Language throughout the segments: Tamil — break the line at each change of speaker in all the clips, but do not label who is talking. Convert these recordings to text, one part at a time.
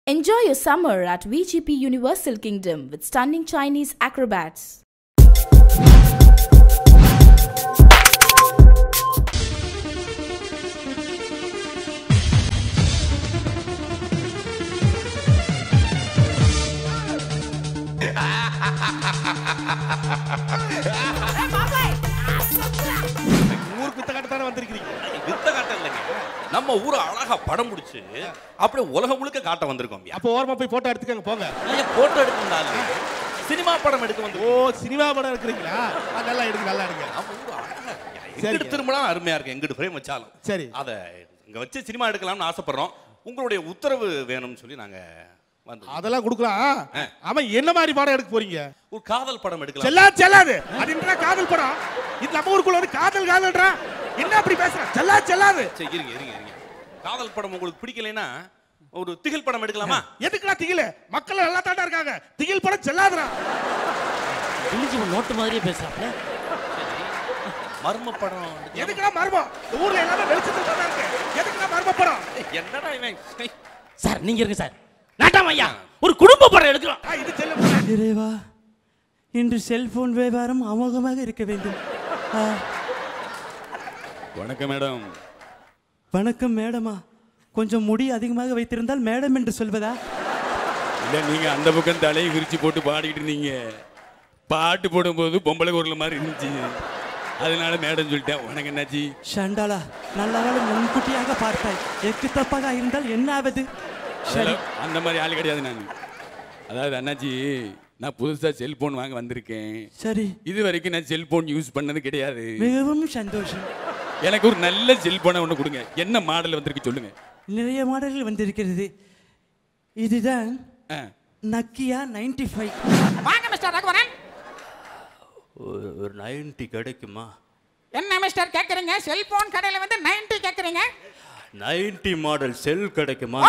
Enjoy your summer at VGP Universal Kingdom with stunning Chinese acrobats.
ஊருக்கு வித்த காட்ட தானே வந்திருக்கிறீங்க
வித்த காட்ட இல்லைங்க நம்ம ஊரை அழகா படம் பிடிச்சு அப்படியே உலகம் முழுக்க காட்ட வந்திருக்கோம்
அப்போ ஓரமா போய் போட்டோ எடுத்துக்கங்க போங்க
போட்டோ எடுக்கணும்னால சினிமா படம் எடுக்க வந்து
ஓ சினிமா படம் எடுக்கிறீங்களா ஆ, நல்லா எடுங்க நல்லா எடுங்க
நம்ம ஊர் அழகா
சரிங்க.
எங்கிட்டு திரும்பினாலும் அருமையா இருக்கு எங்கிட்டு ஃப்ரேம் வச்சாலும்
சரி.
அத இங்க வச்சு சினிமா எடுக்கலாம்னு ஆசைப்படுறோம் உங்களுடைய உத்தரவு வேணும்னு சொல்லி நாங்க வந்து
அதெல்லாம் கொடுக்கலாம் ஆமா என்ன மாதிரி படம் எடுக்க போறீங்க
ஒரு காதல் படம் எடுக்கலாம்
செல்லா செல்லாது அது என்ன காதல் படம் இது நம்ம ஊருக்குள்ள ஒரு காதல் காதல்றா என்ன அப்படி பேசுற செல்லா செல்லாது
சரி இருங்க இருங்க இருங்க காதல் படம் உங்களுக்கு பிடிக்கலைன்னா ஒரு திகில் படம் எடுக்கலாமா
எதுக்குடா திகில் மக்கள் நல்லா தாண்டா இருக்காங்க திகில் படம் செல்லாதுடா
இழிச்சு நோட்டு மாதிரியே பேசுறாப்ல
மர்ம படம் எடுக்கலாமா?
எதுக்குடா மர்மம் இந்த ஊர்ல எல்லாமே வெளிச்சத்துல தான் இருக்கு எதுக்குடா மர்ம படம்
என்னடா இவன் சை.
சார் நீங்க இருங்க சார் நாட்டாம் ஐயா ஒரு குடும்ப படம் எடுக்கலாம்
ஆ, இது செல்ல படம்.
இறைவா இன்று செல்போன் வியாபாரம் அமோகமாக இருக்க வேண்டும் ஆ,
வணக்கம் மேடம்
வணக்கம் மேடமா கொஞ்சம் முடி அதிகமாக வைத்திருந்தால் மேடம் என்று சொல்வதா
இல்ல நீங்க அந்த பக்கம் தலையை விரிச்சு போட்டு பாடிக்கிட்டு இருந்தீங்க பாட்டு போடும்போது பொம்பளை குரல் மாதிரி இருந்துச்சு அதனால மேடம் சொல்லிட்டேன் உனக்கு என்னாச்சு
ஷண்டாலா நல்லவேளை முன்கூட்டியாக பார்த்தாய் எக்கு தப்பாக இருந்தால் என்ன ஆவது சரி
அதெல்லாம் அந்த மாதிரி ஆள் கிடையாது நான் அதாவது அண்ணாச்சி நான் புதுசா செல்போன் வாங்க வந்திருக்கேன்
சரி
இது வரைக்கும் நான் செல்போன் யூஸ் பண்ணது கிடையாது
மிகவும் சந்தோஷம்
எனக்கு ஒரு நல்ல செல்போனை ஒன்று கொடுங்க என்ன மாடல் வந்திருக்கு சொல்லுங்க
நிறைய மாடல்கள் வந்திருக்கிறது இதுதான்
ஆ.
நக்கியா நைன்டி ஃபைவ்
வாங்க மிஸ்டர் ரகுவரன்
ஒரு நைன்டி கிடைக்குமா
என்ன மிஸ்டர் கேக்குறீங்க செல்போன் கடையில வந்து 90 கேக்குறீங்க
நைன்டி மாடல் செல் கிடைக்குமா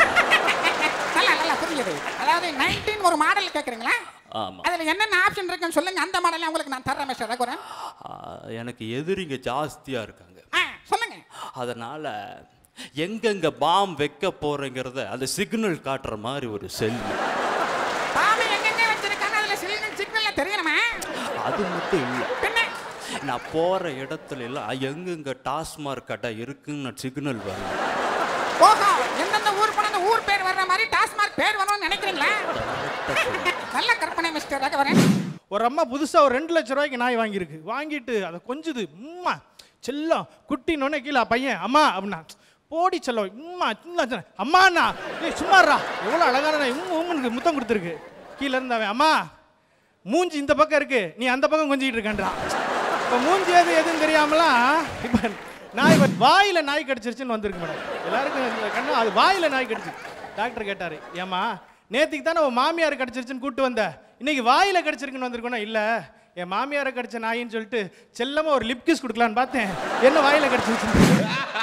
நல்லா நல்லா புரியுது அதாவது 19 ஒரு மாடல் கேக்குறீங்களா
ஆமா.
அதுல என்னென்ன ஆப்ஷன் இருக்குன்னு சொல்லுங்க அந்த மாடலை உங்களுக்கு நான் தர்றேன் மிஸ்டர் ரகுவரன்
எனக்கு எதிரிங்க ஜாஸ்தியா இருக்காங்க
ஆ சொல்லுங்க
அதனால எங்கெங்க பாம் வைக்க போறேங்கிறத அந்த சிக்னல் காட்டுற மாதிரி ஒரு செல்
பாம்பு எங்கெங்க வச்சிருக்காங்க அதுல சிலிண்டர் சிக்னல்ல தெரியணுமா
அது மட்டும் இல்ல
பின்ன
நான் போற இடத்துல எல்லாம் எங்கெங்க டாஸ்மார்க் கடை இருக்குன்னு சிக்னல் வரும்
ஓஹோ எந்தெந்த ஊர் போன அந்த ஊர் பேர் வர்ற மாதிரி டாஸ்மார்க் பேர் வரணும்னு நினைக்கிறீங்களா நல்ல கற்பனை மிஸ்டர் ரகுவரன்
ஒரு அம்மா புதுசா ஒரு ரெண்டு லட்ச ரூபாய்க்கு நாய் வாங்கியிருக்கு வாங்கிட்டு அதை கொஞ்சுது உம்மா செல்லம் குட்டினோடனே கீழே பையன் அம்மா அப்படின்னா போடி செல்லம் உம்மா சின்ன சின்ன அம்மாண்ணா ஏய் சும்மாறா எவ்வளோ அழகான நாய் உம் உம்முன்னு முத்தம் கொடுத்துருக்கு கீழே இருந்து அவன் அம்மா மூஞ்சி இந்த பக்கம் இருக்கு நீ அந்த பக்கம் கொஞ்சிக்கிட்டு இருக்கேன்றான் இப்போ மூஞ்சி எது எதுன்னு தெரியாமலாம் இப்போ நாய் வ- வாயில நாய் கடிச்சிருச்சுன்னு வந்திருக்கு மேடம் எல்லாருக்கும் இந்த கண்ணு அது வாயில நாய் கடிச்சு டாக்டர் கேட்டாரு ஏமா நேத்திக்கு தானே உன் மாமியார் கடிச்சிருச்சுன்னு கூட்டு வந்த இன்னைக்கு வாயில கடிச்சிருக்குன்னு வந்திருக்கோன்னா இல்ல என் மாமியாரை கடிச்ச நாயின்னு சொல்லிட்டு செல்லமா ஒரு லிப் கிஸ் கொடுக்கலான்னு பார்த்தேன் என்ன வாயில கடிச்சிருச்சு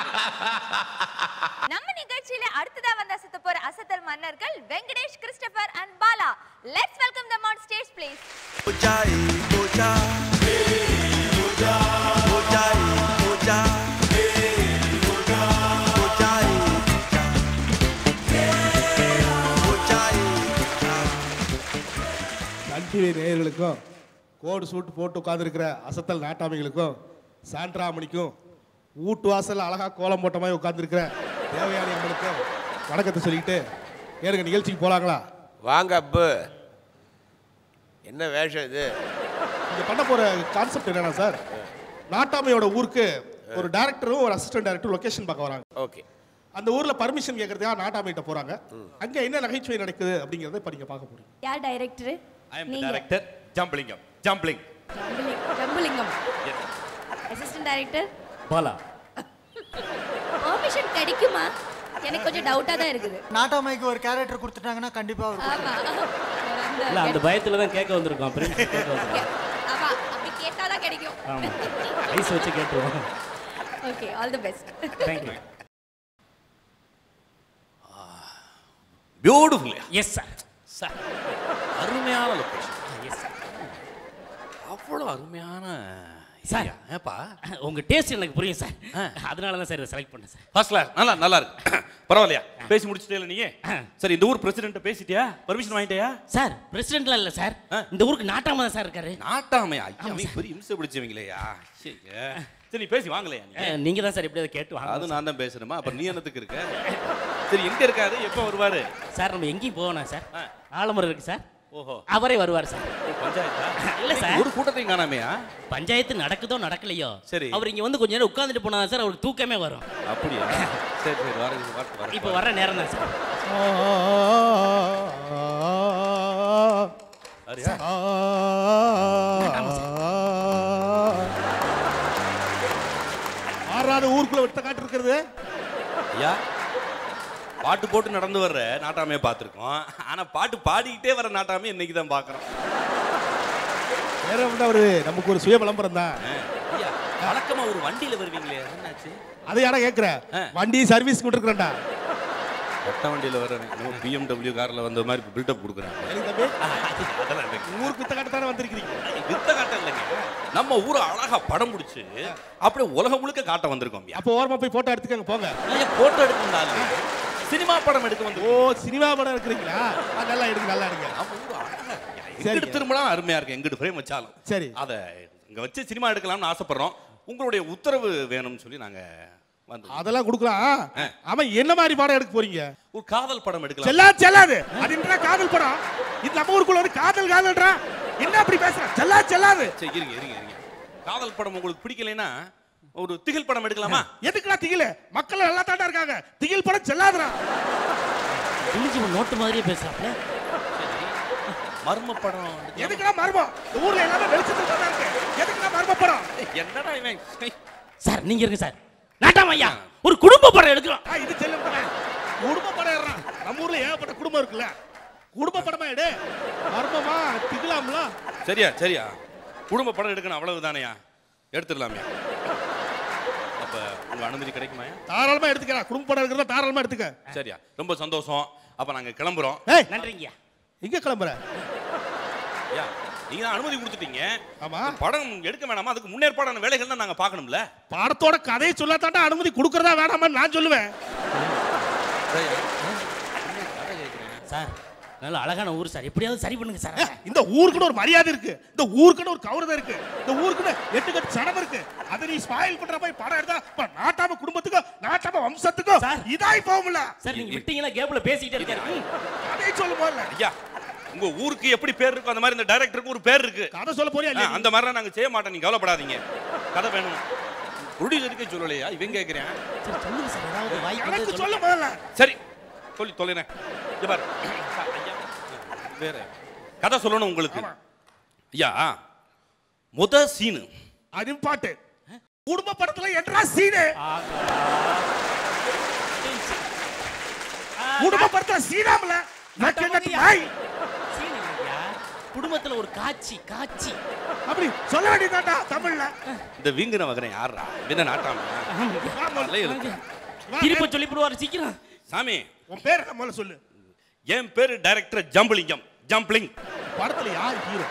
நம்ம நிகழ்ச்சியில அடுத்ததா வந்து அசத்த போற அசத்தல் மன்னர்கள் Venkatesh Christopher and Bala let's welcome them on stage please
Sun TV நேயர்களுக்கும் கோடு சூட்டு போட்டு உட்காந்துருக்கிற அசத்தல் நாட்டாமைகளுக்கும் சாண்ட்ராமணிக்கும் வீட்டு வாசல்ல அழகா கோலம் போட்ட மாதிரி உட்காந்துருக்கிற தேவயானி அம்மனுக்கும் வணக்கத்தை சொல்லிட்டு ஏனுங்க நிகழ்ச்சிக்கு போலாங்களா
வாங்க அப்பு என்ன வேஷம் இது
இங்க பண்ண போற கான்செப்ட் என்னன்னா சார் நாட்டாமையோட ஊருக்கு ஒரு டைரக்டரும் ஒரு அசிஸ்டன்ட் டைரக்டரும் லொகேஷன் பார்க்க வராங்க
ஓகே
அந்த ஊர்ல பர்மிஷன் கேட்கறதுக்காக நாட்டாமைகிட்ட போறாங்க அங்க என்ன நகைச்சுவை நடக்குது அப்படிங்கறத இப்ப நீங்க பார்க்க போறீங்க
யார் director
I am director Jambilingam Jambiling
Jambulingam assistant director
Bala
permission கிடைக்குமா எனக்கு கொஞ்சம் டவுட்டா தான் இருக்குது
நாட்டாமைக்கு ஒரு கேரக்டர் கொடுத்துட்டாங்கன்னா கண்டிப்பா அவர்
ஆமா
இல்ல அந்த பயத்துல தான் கேட்க வந்திருக்கோம் பிரின்ஸ் கேட்க வந்திருக்கோம்
ஆமா அப்படி கேட்டா தான் கிடைக்கும்
ஆமா ஐஸ் வச்சு கேட்டுருவோம்
okay all the best
thank you
beautiful
yes sir
sir அருமையான லொகேஷன்
எஸ் சார்
அவ்வளோ அருமையான
சார்.
ஏப்பா
உங்க டேஸ்ட் எனக்கு புரியும் சார் அதனால தான் சார் இதை செலக்ட் பண்ணேன் சார்
ஃபர்ஸ்ட் கிளாஸ் நல்லா நல்லா இருக்கு பரவாயில்லையா பேசி முடிச்சிட்டே நீங்க சரி இந்த ஊர் பிரசிடென்ட் பேசிட்டியா பர்மிஷன் வாங்கிட்டியா
சார் பிரசிடென்ட்லாம் இல்ல சார் இந்த ஊருக்கு நாட்டாம தான் சார் இருக்காரு
நாட்டாமையா ஐயா அவங்க பெரிய இம்சை பிடிச்சவங்களேயா சரிங்க. சரி நீ பேசி வாங்கலையா நீ
அஹ், நீங்க தான் சார் எப்படியாவது கேட்டு வாங்க
அது நான் தான் பேசுறேமா அப்புறம் நீ என்னத்துக்கு இருக்க சரி எங்க இருக்காரு எப்போ வருவாரு
சார் நம்ம எங்கேயும் போகணும் சார் ஆலமரம் இருக்கு சார்
ஓஹோ
அவரே வருவார் சார்
பஞ்சாயத்தா
இல்ல சார்
ஒரு கூட்டத்தையும் காணாமையா
பஞ்சாயத்து நடக்குதோ நடக்கலையோ
சரி.
அவர் இங்க வந்து கொஞ்ச நேரம் உட்கார்ந்துட்டு போனா சார் அவருக்கு தூக்கமே வரும்
அப்படியா சரி சரி வர வரட்டு வர
இப்போ வர்ற நேரம் தான் சார்
சரியா
ஆறாத ஊருக்குள்ள விட்ட காட்டு இருக்கிறது
ஐயா பாட்டு போட்டு நடந்து வர்ற நாட்டாமையை பார்த்துருக்கோம் ஆனா பாட்டு பாடிக்கிட்டே வர நாட்டாமையை இன்னைக்கு தான் பார்க்குறோம்
வேற ஒண்ணு அவரு நமக்கு ஒரு சுய விளம்பரம் தான்
ஐயா வழக்கமா ஒரு வண்டியில வருவீங்களே என்னாச்சு
அதை யாரா கேக்குற வண்டி சர்வீஸ் கொடுத்துருக்கா
கட்ட வண்டியில வர நம்ம பிஎம்டபிள்யூ கார்ல வந்த மாதிரி பில்டப் கொடுக்குறாங்க அதெல்லாம் இல்லைங்க.
ஊருக்கு வித்த காட்டு தானே வந்திருக்கிறீங்க
வித்த காட்ட இல்லைங்க நம்ம ஊரை அழகா படம் பிடிச்சு அப்படியே உலகம் முழுக்க காட்ட வந்திருக்கோம் ஐயா.
அப்போ ஓரமா போய் போட்டோ எடுத்துக்கங்க போங்க
ஐயா போட்டோ எடுக்கணும்னால சினிமா படம் எடுக்க வந்து
ஓ சினிமா படம் எடுக்கிறீங்களா ஆ, நல்லா எடுங்க நல்லா எடுங்க
நம்ம ஊர் அழகா
சரி.
எங்கிட்டு திரும்பினாலும் அருமையா இருக்கு எங்கிட்டு ஃப்ரேம் வச்சாலும்
சரி
அதை இங்க வச்சு சினிமா எடுக்கலாம்னு ஆசைப்படுறோம் உங்களுடைய உத்தரவு வேணும்னு சொல்லி நாங்க வந்து
அதெல்லாம் கொடுக்கலாம் ஆமா என்ன மாதிரி படம் எடுக்க போறீங்க
ஒரு காதல் படம் எடுக்கலாம்
செல்லா செல்லாது அது என்ன காதல் படம் இது நம்ம ஊருக்குள்ள வந்து காதல் காதல்ன்றா என்ன அப்படி பேசுற செல்லா செல்லாது
சரி இருங்க இருங்க இருங்க காதல் படம் உங்களுக்கு பிடிக்கலைன்னா ஒரு திகில் படம் எடுக்கலாமா
எதுக்குடா திகில் மக்கள் நல்லா தாண்டா இருக்காங்க திகில் படம் செல்லாதுடா
இழிஞ்சி நோட்டு மாதிரியே பேசுறாப்ல
மர்ம படம்
எதுக்குடா மர்மம் இந்த ஊர்ல எல்லாமே வெளிச்சத்துல தான் இருக்கு எதுக்குடா மர்ம படம்
என்னடா இவன்
சார் நீங்க இருங்க சார் நாட்டாம ஐயா ஒரு குடும்ப படம் எடுக்கிறோம்
ஆ, இது செல்லும் படம் குடும்ப படம் ஏறுறான் நம்ம ஊர்ல ஏகப்பட்ட குடும்பம் இருக்குல்ல குடும்ப படமா எடு மர்மமா திகலாம்ல
சரியா சரியா குடும்ப படம் எடுக்கணும் அவ்வளவு தானையா எடுத்துடலாமே அப்ப உங்க அனுமதி கிடைக்குமாயா
தாராளமா எடுத்துக்கிறா குடும்ப படம் எடுக்கிறதா தாராளமா எடுத்துக்க
சரியா ரொம்ப சந்தோஷம் அப்ப நாங்க கிளம்புறோம்
ஏய்
நன்றிங்கய்யா
எங்க கிளம்புற
ஐயா நீங்க தான் அனுமதி கொடுத்துட்டீங்க
ஆமா
படம் எடுக்க வேணாமா அதுக்கு முன்னேற்பாடான வேலைகள் தான் நாங்க பார்க்கணும்ல
படத்தோட கதையை சொல்லாதாண்டா அனுமதி கொடுக்கறதா வேணாமான்னு நான் சொல்லுவேன்
சார் நல்ல அழகான ஊர் சார் எப்படியாவது சரி பண்ணுங்க சார்
இந்த ஊருக்குன்னு ஒரு மரியாதை இருக்கு இந்த ஊருக்குன்னு ஒரு கௌரவம் இருக்கு இந்த ஊருக்குன்னு எட்டு கட்டு சடம் இருக்கு அதை நீ ஸ்பாயில் பண்ற போய் படம் எடுத்தா இப்ப நாட்டாம குடும்பத்துக்கும் நாட்டாம வம்சத்துக்கும் இதாய் போகும்ல
சார் நீங்க விட்டீங்கன்னா கேப்ல பேசிட்டே இருக்காரு
கதையை சொல்லும் போதுல
ஐயா உங்க ஊருக்கு எப்படி பேர் இருக்கோ அந்த மாதிரி இந்த டைரக்டருக்கு ஒரு பேர் இருக்கு
கதை சொல்ல போறியா
ஆ,
இல்லையா நீ?
அந்த மாதிரிலாம் நாங்க செய்ய மாட்டோம் நீங்க கவலைப்படாதீங்க கதை வேணும் ப்ரொடியூசருக்கே சொல்லலையா இவன் கேட்கிறேன்
சரி சொல்லுங்க சார் ஏதாவது வாய்ப்பு
எனக்கு
இருந்தா
சொல்ல
சொல்லுங்க.
முதல்ல
சரி சொல்லி தொலைறேன் இங்க பாரு ஐயா வேற கதை சொல்லணும் உங்களுக்கு ஐயா முத சீனு
அது பாட்டு குடும்ப படத்துல என்றா சீனு குடும்ப படத்துல சீனாமல நக்கெண்ணத்து நாய்
சீன் இல்லையா குடும்பத்துல ஒரு காட்சி காட்சி
அப்படி சொல்ல வேண்டியதாண்டா தமிழ்ல
இந்த வீங்கின வகரன் யாரா என்ன நாட்டாம
திருப்ப சொல்லி போடுவாரு சீக்கிரம்
சாமி
உன் பேர் என்ன முதல்ல சொல்லு
என் பேரு டைரக்டர் ஜம்பலிங்கம் ஜம்ப்ளிங்
படத்துல யார் ஹீரோ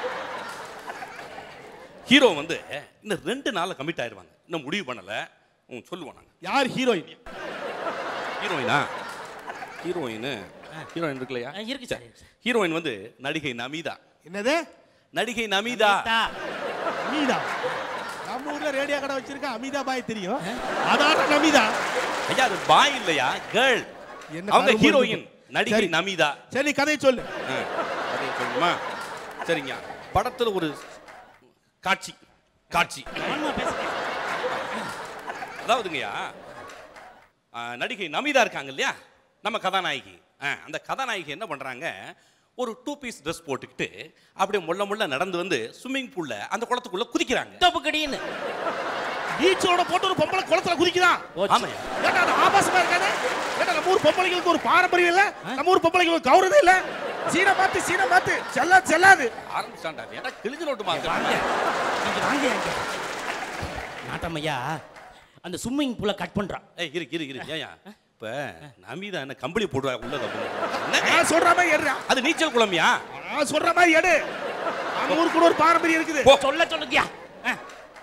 ஹீரோ வந்து இன்னும் ரெண்டு நாள்ல கமிட் ஆயிருவாங்க இன்னும் முடிவு பண்ணல உம், சொல்லுவோம் நாங்க
யார் ஹீரோயின்
ஹீரோயினா ஹீரோயின் ஹீரோயின் இருக்குல்லையா
ஆ, இருக்கு சார் இருக்கு சார்.
ஹீரோயின் வந்து நடிகை நமிதா
என்னது
நடிகை நமிதா
தா.
அமீதா நம்ம ஊர்ல ரேடியோ கடை வச்சிருக்க அமிதா பாய் தெரியும் அதான நமிதா
ஐயா அது பாய் இல்லையா கேர்ள்
என்ன
அவங்க
கரும்பு
ஹீரோயின்
இருக்கு?
நடிகை
சரி.
நமிதா
சரி நீ கதையை சொல்லு
ஆ, அதை சொல்லணுமா சரிங்க படத்துல ஒரு காட்சி காட்சி
ஆமா, பேசுங்க.
அதாவதுங்கய்யா ஆ, நடிகை நமிதா இருக்காங்க இல்லையா நம்ம கதாநாயகி ஆ, அந்த கதாநாயகி என்ன பண்றாங்க ஒரு டூ பீஸ் ட்ரெஸ் போட்டுக்கிட்டு அப்படியே முள்ள முள்ள நடந்து வந்து ஸ்விம்மிங் பூல்ல அந்த குளத்துக்குள்ள குதிக்கிறாங்க
தப்பு கடின்னு
பீச்சோட போட்டு ஒரு பொம்பளை குளத்துல குதிக்குதான்
ஆமாய்யா
ஏன்னா அது ஆபாசமா இருக்காது ஏன்னா நம்ம ஊர் பொம்பளைங்களுக்கு ஒரு பாரம்பரியம் இல்ல நம்ம ஊர் பொம்பளைங்களுக்கு ஒரு கௌரவம் இல்ல சீனை மாத்து சீனை மாத்து செல்லா செல்லாது
ஆரம்பிச்சாண்டா ஏடா கிழிஞ்சு நோட்டு மாத்து
வாங்க இங்க வாங்க இங்க. நாட்டாமையா அந்த ஸ்விம்மிங் பூல கட் பண்றான்
ஏய் இரு இரு இரு ஏயா இப்ப நமிதா என்ன கம்பளி போடுவா உள்ள தப்பு
நான் சொல்ற மாதிரி எடுறா
அது நீச்சல் குளமியா
நான் சொல்ற மாதிரி எடு நம்ம ஊருக்கு கூட ஒரு பாரம்பரியம் இருக்குது
போ.
சொல்ல சொல்லுங்கயா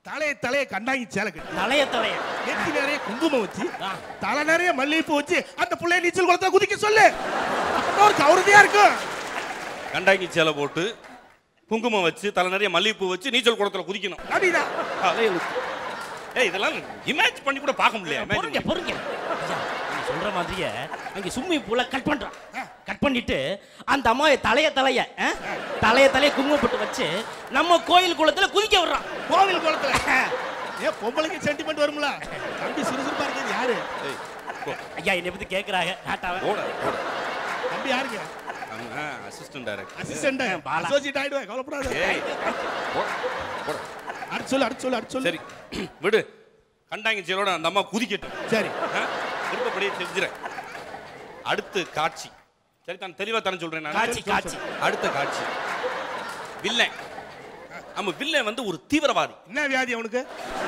தலைய தலைய கண்டாங்கி சேலை கட்டி
தலைய தலைய
நெத்தி நிறைய குங்குமம் வச்சு தலை நிறைய மல்லிகைப்பூ வச்சு அந்த புள்ளைய நீச்சல் குளத்துல குதிக்க சொல்லு அப்பதான் ஒரு கௌரதியா இருக்கும்
கண்டாங்கி சேலை போட்டு குங்குமம் வச்சு தலை நிறைய மல்லிகைப்பூ வச்சு நீச்சல் குளத்துல குதிக்கணும்
நபிதா
தலையெழுத்து ஏய் இதெல்லாம் இமேஜ் பண்ணி கூட பார்க்க முடியல
பொறுங்க பொறுங்க ஐயா நீங்க சொல்ற மாதிரியே அங்க சும்மி பூல கட் பண்றான் கட் பண்ணிட்டு அந்த அம்மாவை தலைய தலைய ஆ? தலைய தலைய குங்குமப்பட்டு வச்சு நம்ம கோயில் குளத்துல குதிக்க விடுறான்
கோவில் குளத்துல ஏ பொம்பளைக்கு சென்டிமெண்ட் வரும்ல தம்பி சுறுசுறுப்பா இருக்கிறது யாரு
ஐயா என்னை பத்தி கேக்குறாங்க காட்டாவ
போட போட
தம்பி யாருங்க
assistant director
assistant
Bala.
Associate ஆயிடுவேன் கவலைப்படாத
ஏய் போட போட
அடுத்து சொல்லு அடுத்து சொல்லு அடுத்து சொல்லு
சரி விடு கண்டாங்கி சேலோட அந்த அம்மா குதிக்கட்டும்
சரி
ஆ? விருப்பப்படியே செஞ்சுறேன் அடுத்து காட்சி சரி தான் தெளிவா தரேன் சொல்றேன் நான்
காட்சி, காட்சி.
அடுத்த காட்சி வில்லன் நம்ம வில்லன் வந்து ஒரு தீவிரவாதி
என்ன வியாதி அவனுக்கு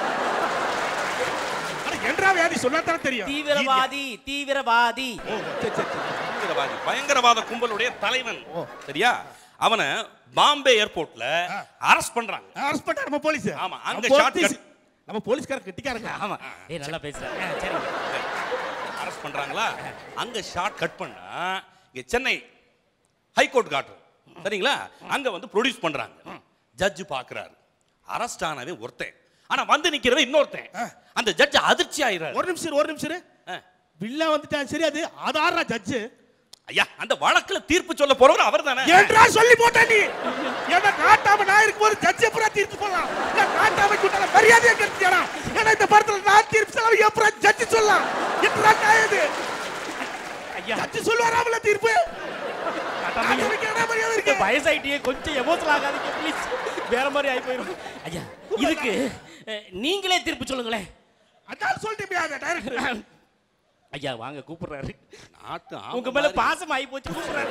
அட என்றா வியாதி சொன்னா தானே தெரியும்
தீவிரவாதி தீவிரவாதி
ஓ, சரி, சரி, சரி.
தீவிரவாதி பயங்கரவாத கும்பலுடைய தலைவன் சரியா அவனை பாம்பே ஏர்போர்ட்ல அரெஸ்ட் பண்றாங்க
அரெஸ்ட் பண்ணா நம்ம போலீஸ்
ஆமா, அங்க
நம்ம
short
போலீஸ்.
cut.
நம்ம போலீஸ்கார கெட்டிக்காரங்க
ஆமா ஏய் நல்லா பேசுறேன் ஆ, சரிங்க
அரெஸ்ட் பண்றாங்களா அங்க ஷார்ட் கட் பண்ணா இங்க சென்னை ஹைகோர்ட் காட்டும் சரிங்களா அங்க வந்து ப்ரொடியூஸ் பண்றாங்க ஜட்ஜ் பாக்குறாரு அரெஸ்ட் ஆனவே ஒருத்தன் ஆனா வந்து நிக்கிறவன் இன்னொருத்தன் அந்த ஜட்ஜ் அதிர்ச்சி ஆயிடுறாரு
ஒரு நிமிஷம் இரு, ஒரு நிமிஷம் இரு. வில்லா வந்துட்டான் சரி அது ஆதார ஜட்ஜு
ஐயா அந்த வழக்குல தீர்ப்பு சொல்ல போறவர் அவர் தானே
என்றா சொல்லி போட்ட நீ ஏன்னா நாட்டாம நான் இருக்கும்போது ஜட்ஜ் எப்பரா தீர்ப்பு சொல்லலாம் இல்ல நாட்டாம கூட்டால மரியாதையா கெடுத்தியாடா ஏன்னா இந்த படத்துல நான் தீர்ப்பு சொல்ல எப்பரா ஜட்ஜ் சொல்லலாம் என்னடா நியாயம்
ஐயா
ஜட்ஜ் சொல்லுவாராமல தீர்ப்பு நாட்டாமைக்கு என்ன மரியாதை இருக்கு
வயசாயிட்டே கொஞ்சம் எமோஷனல் ஆகாதீங்க ப்ளீஸ் வேற மாதிரி ஆகி போயிடும் ஐயா இதுக்கு அஹ், நீங்களே தீர்ப்பு சொல்லுங்களேன்
அதான் சொல்லிட்டு டைரக்டர்
ஐயா வாங்க கூப்பிடுறாரு
நாட்டு
உங்க மேல பாசம் ஆகி போச்சு கூப்பிடுறாரு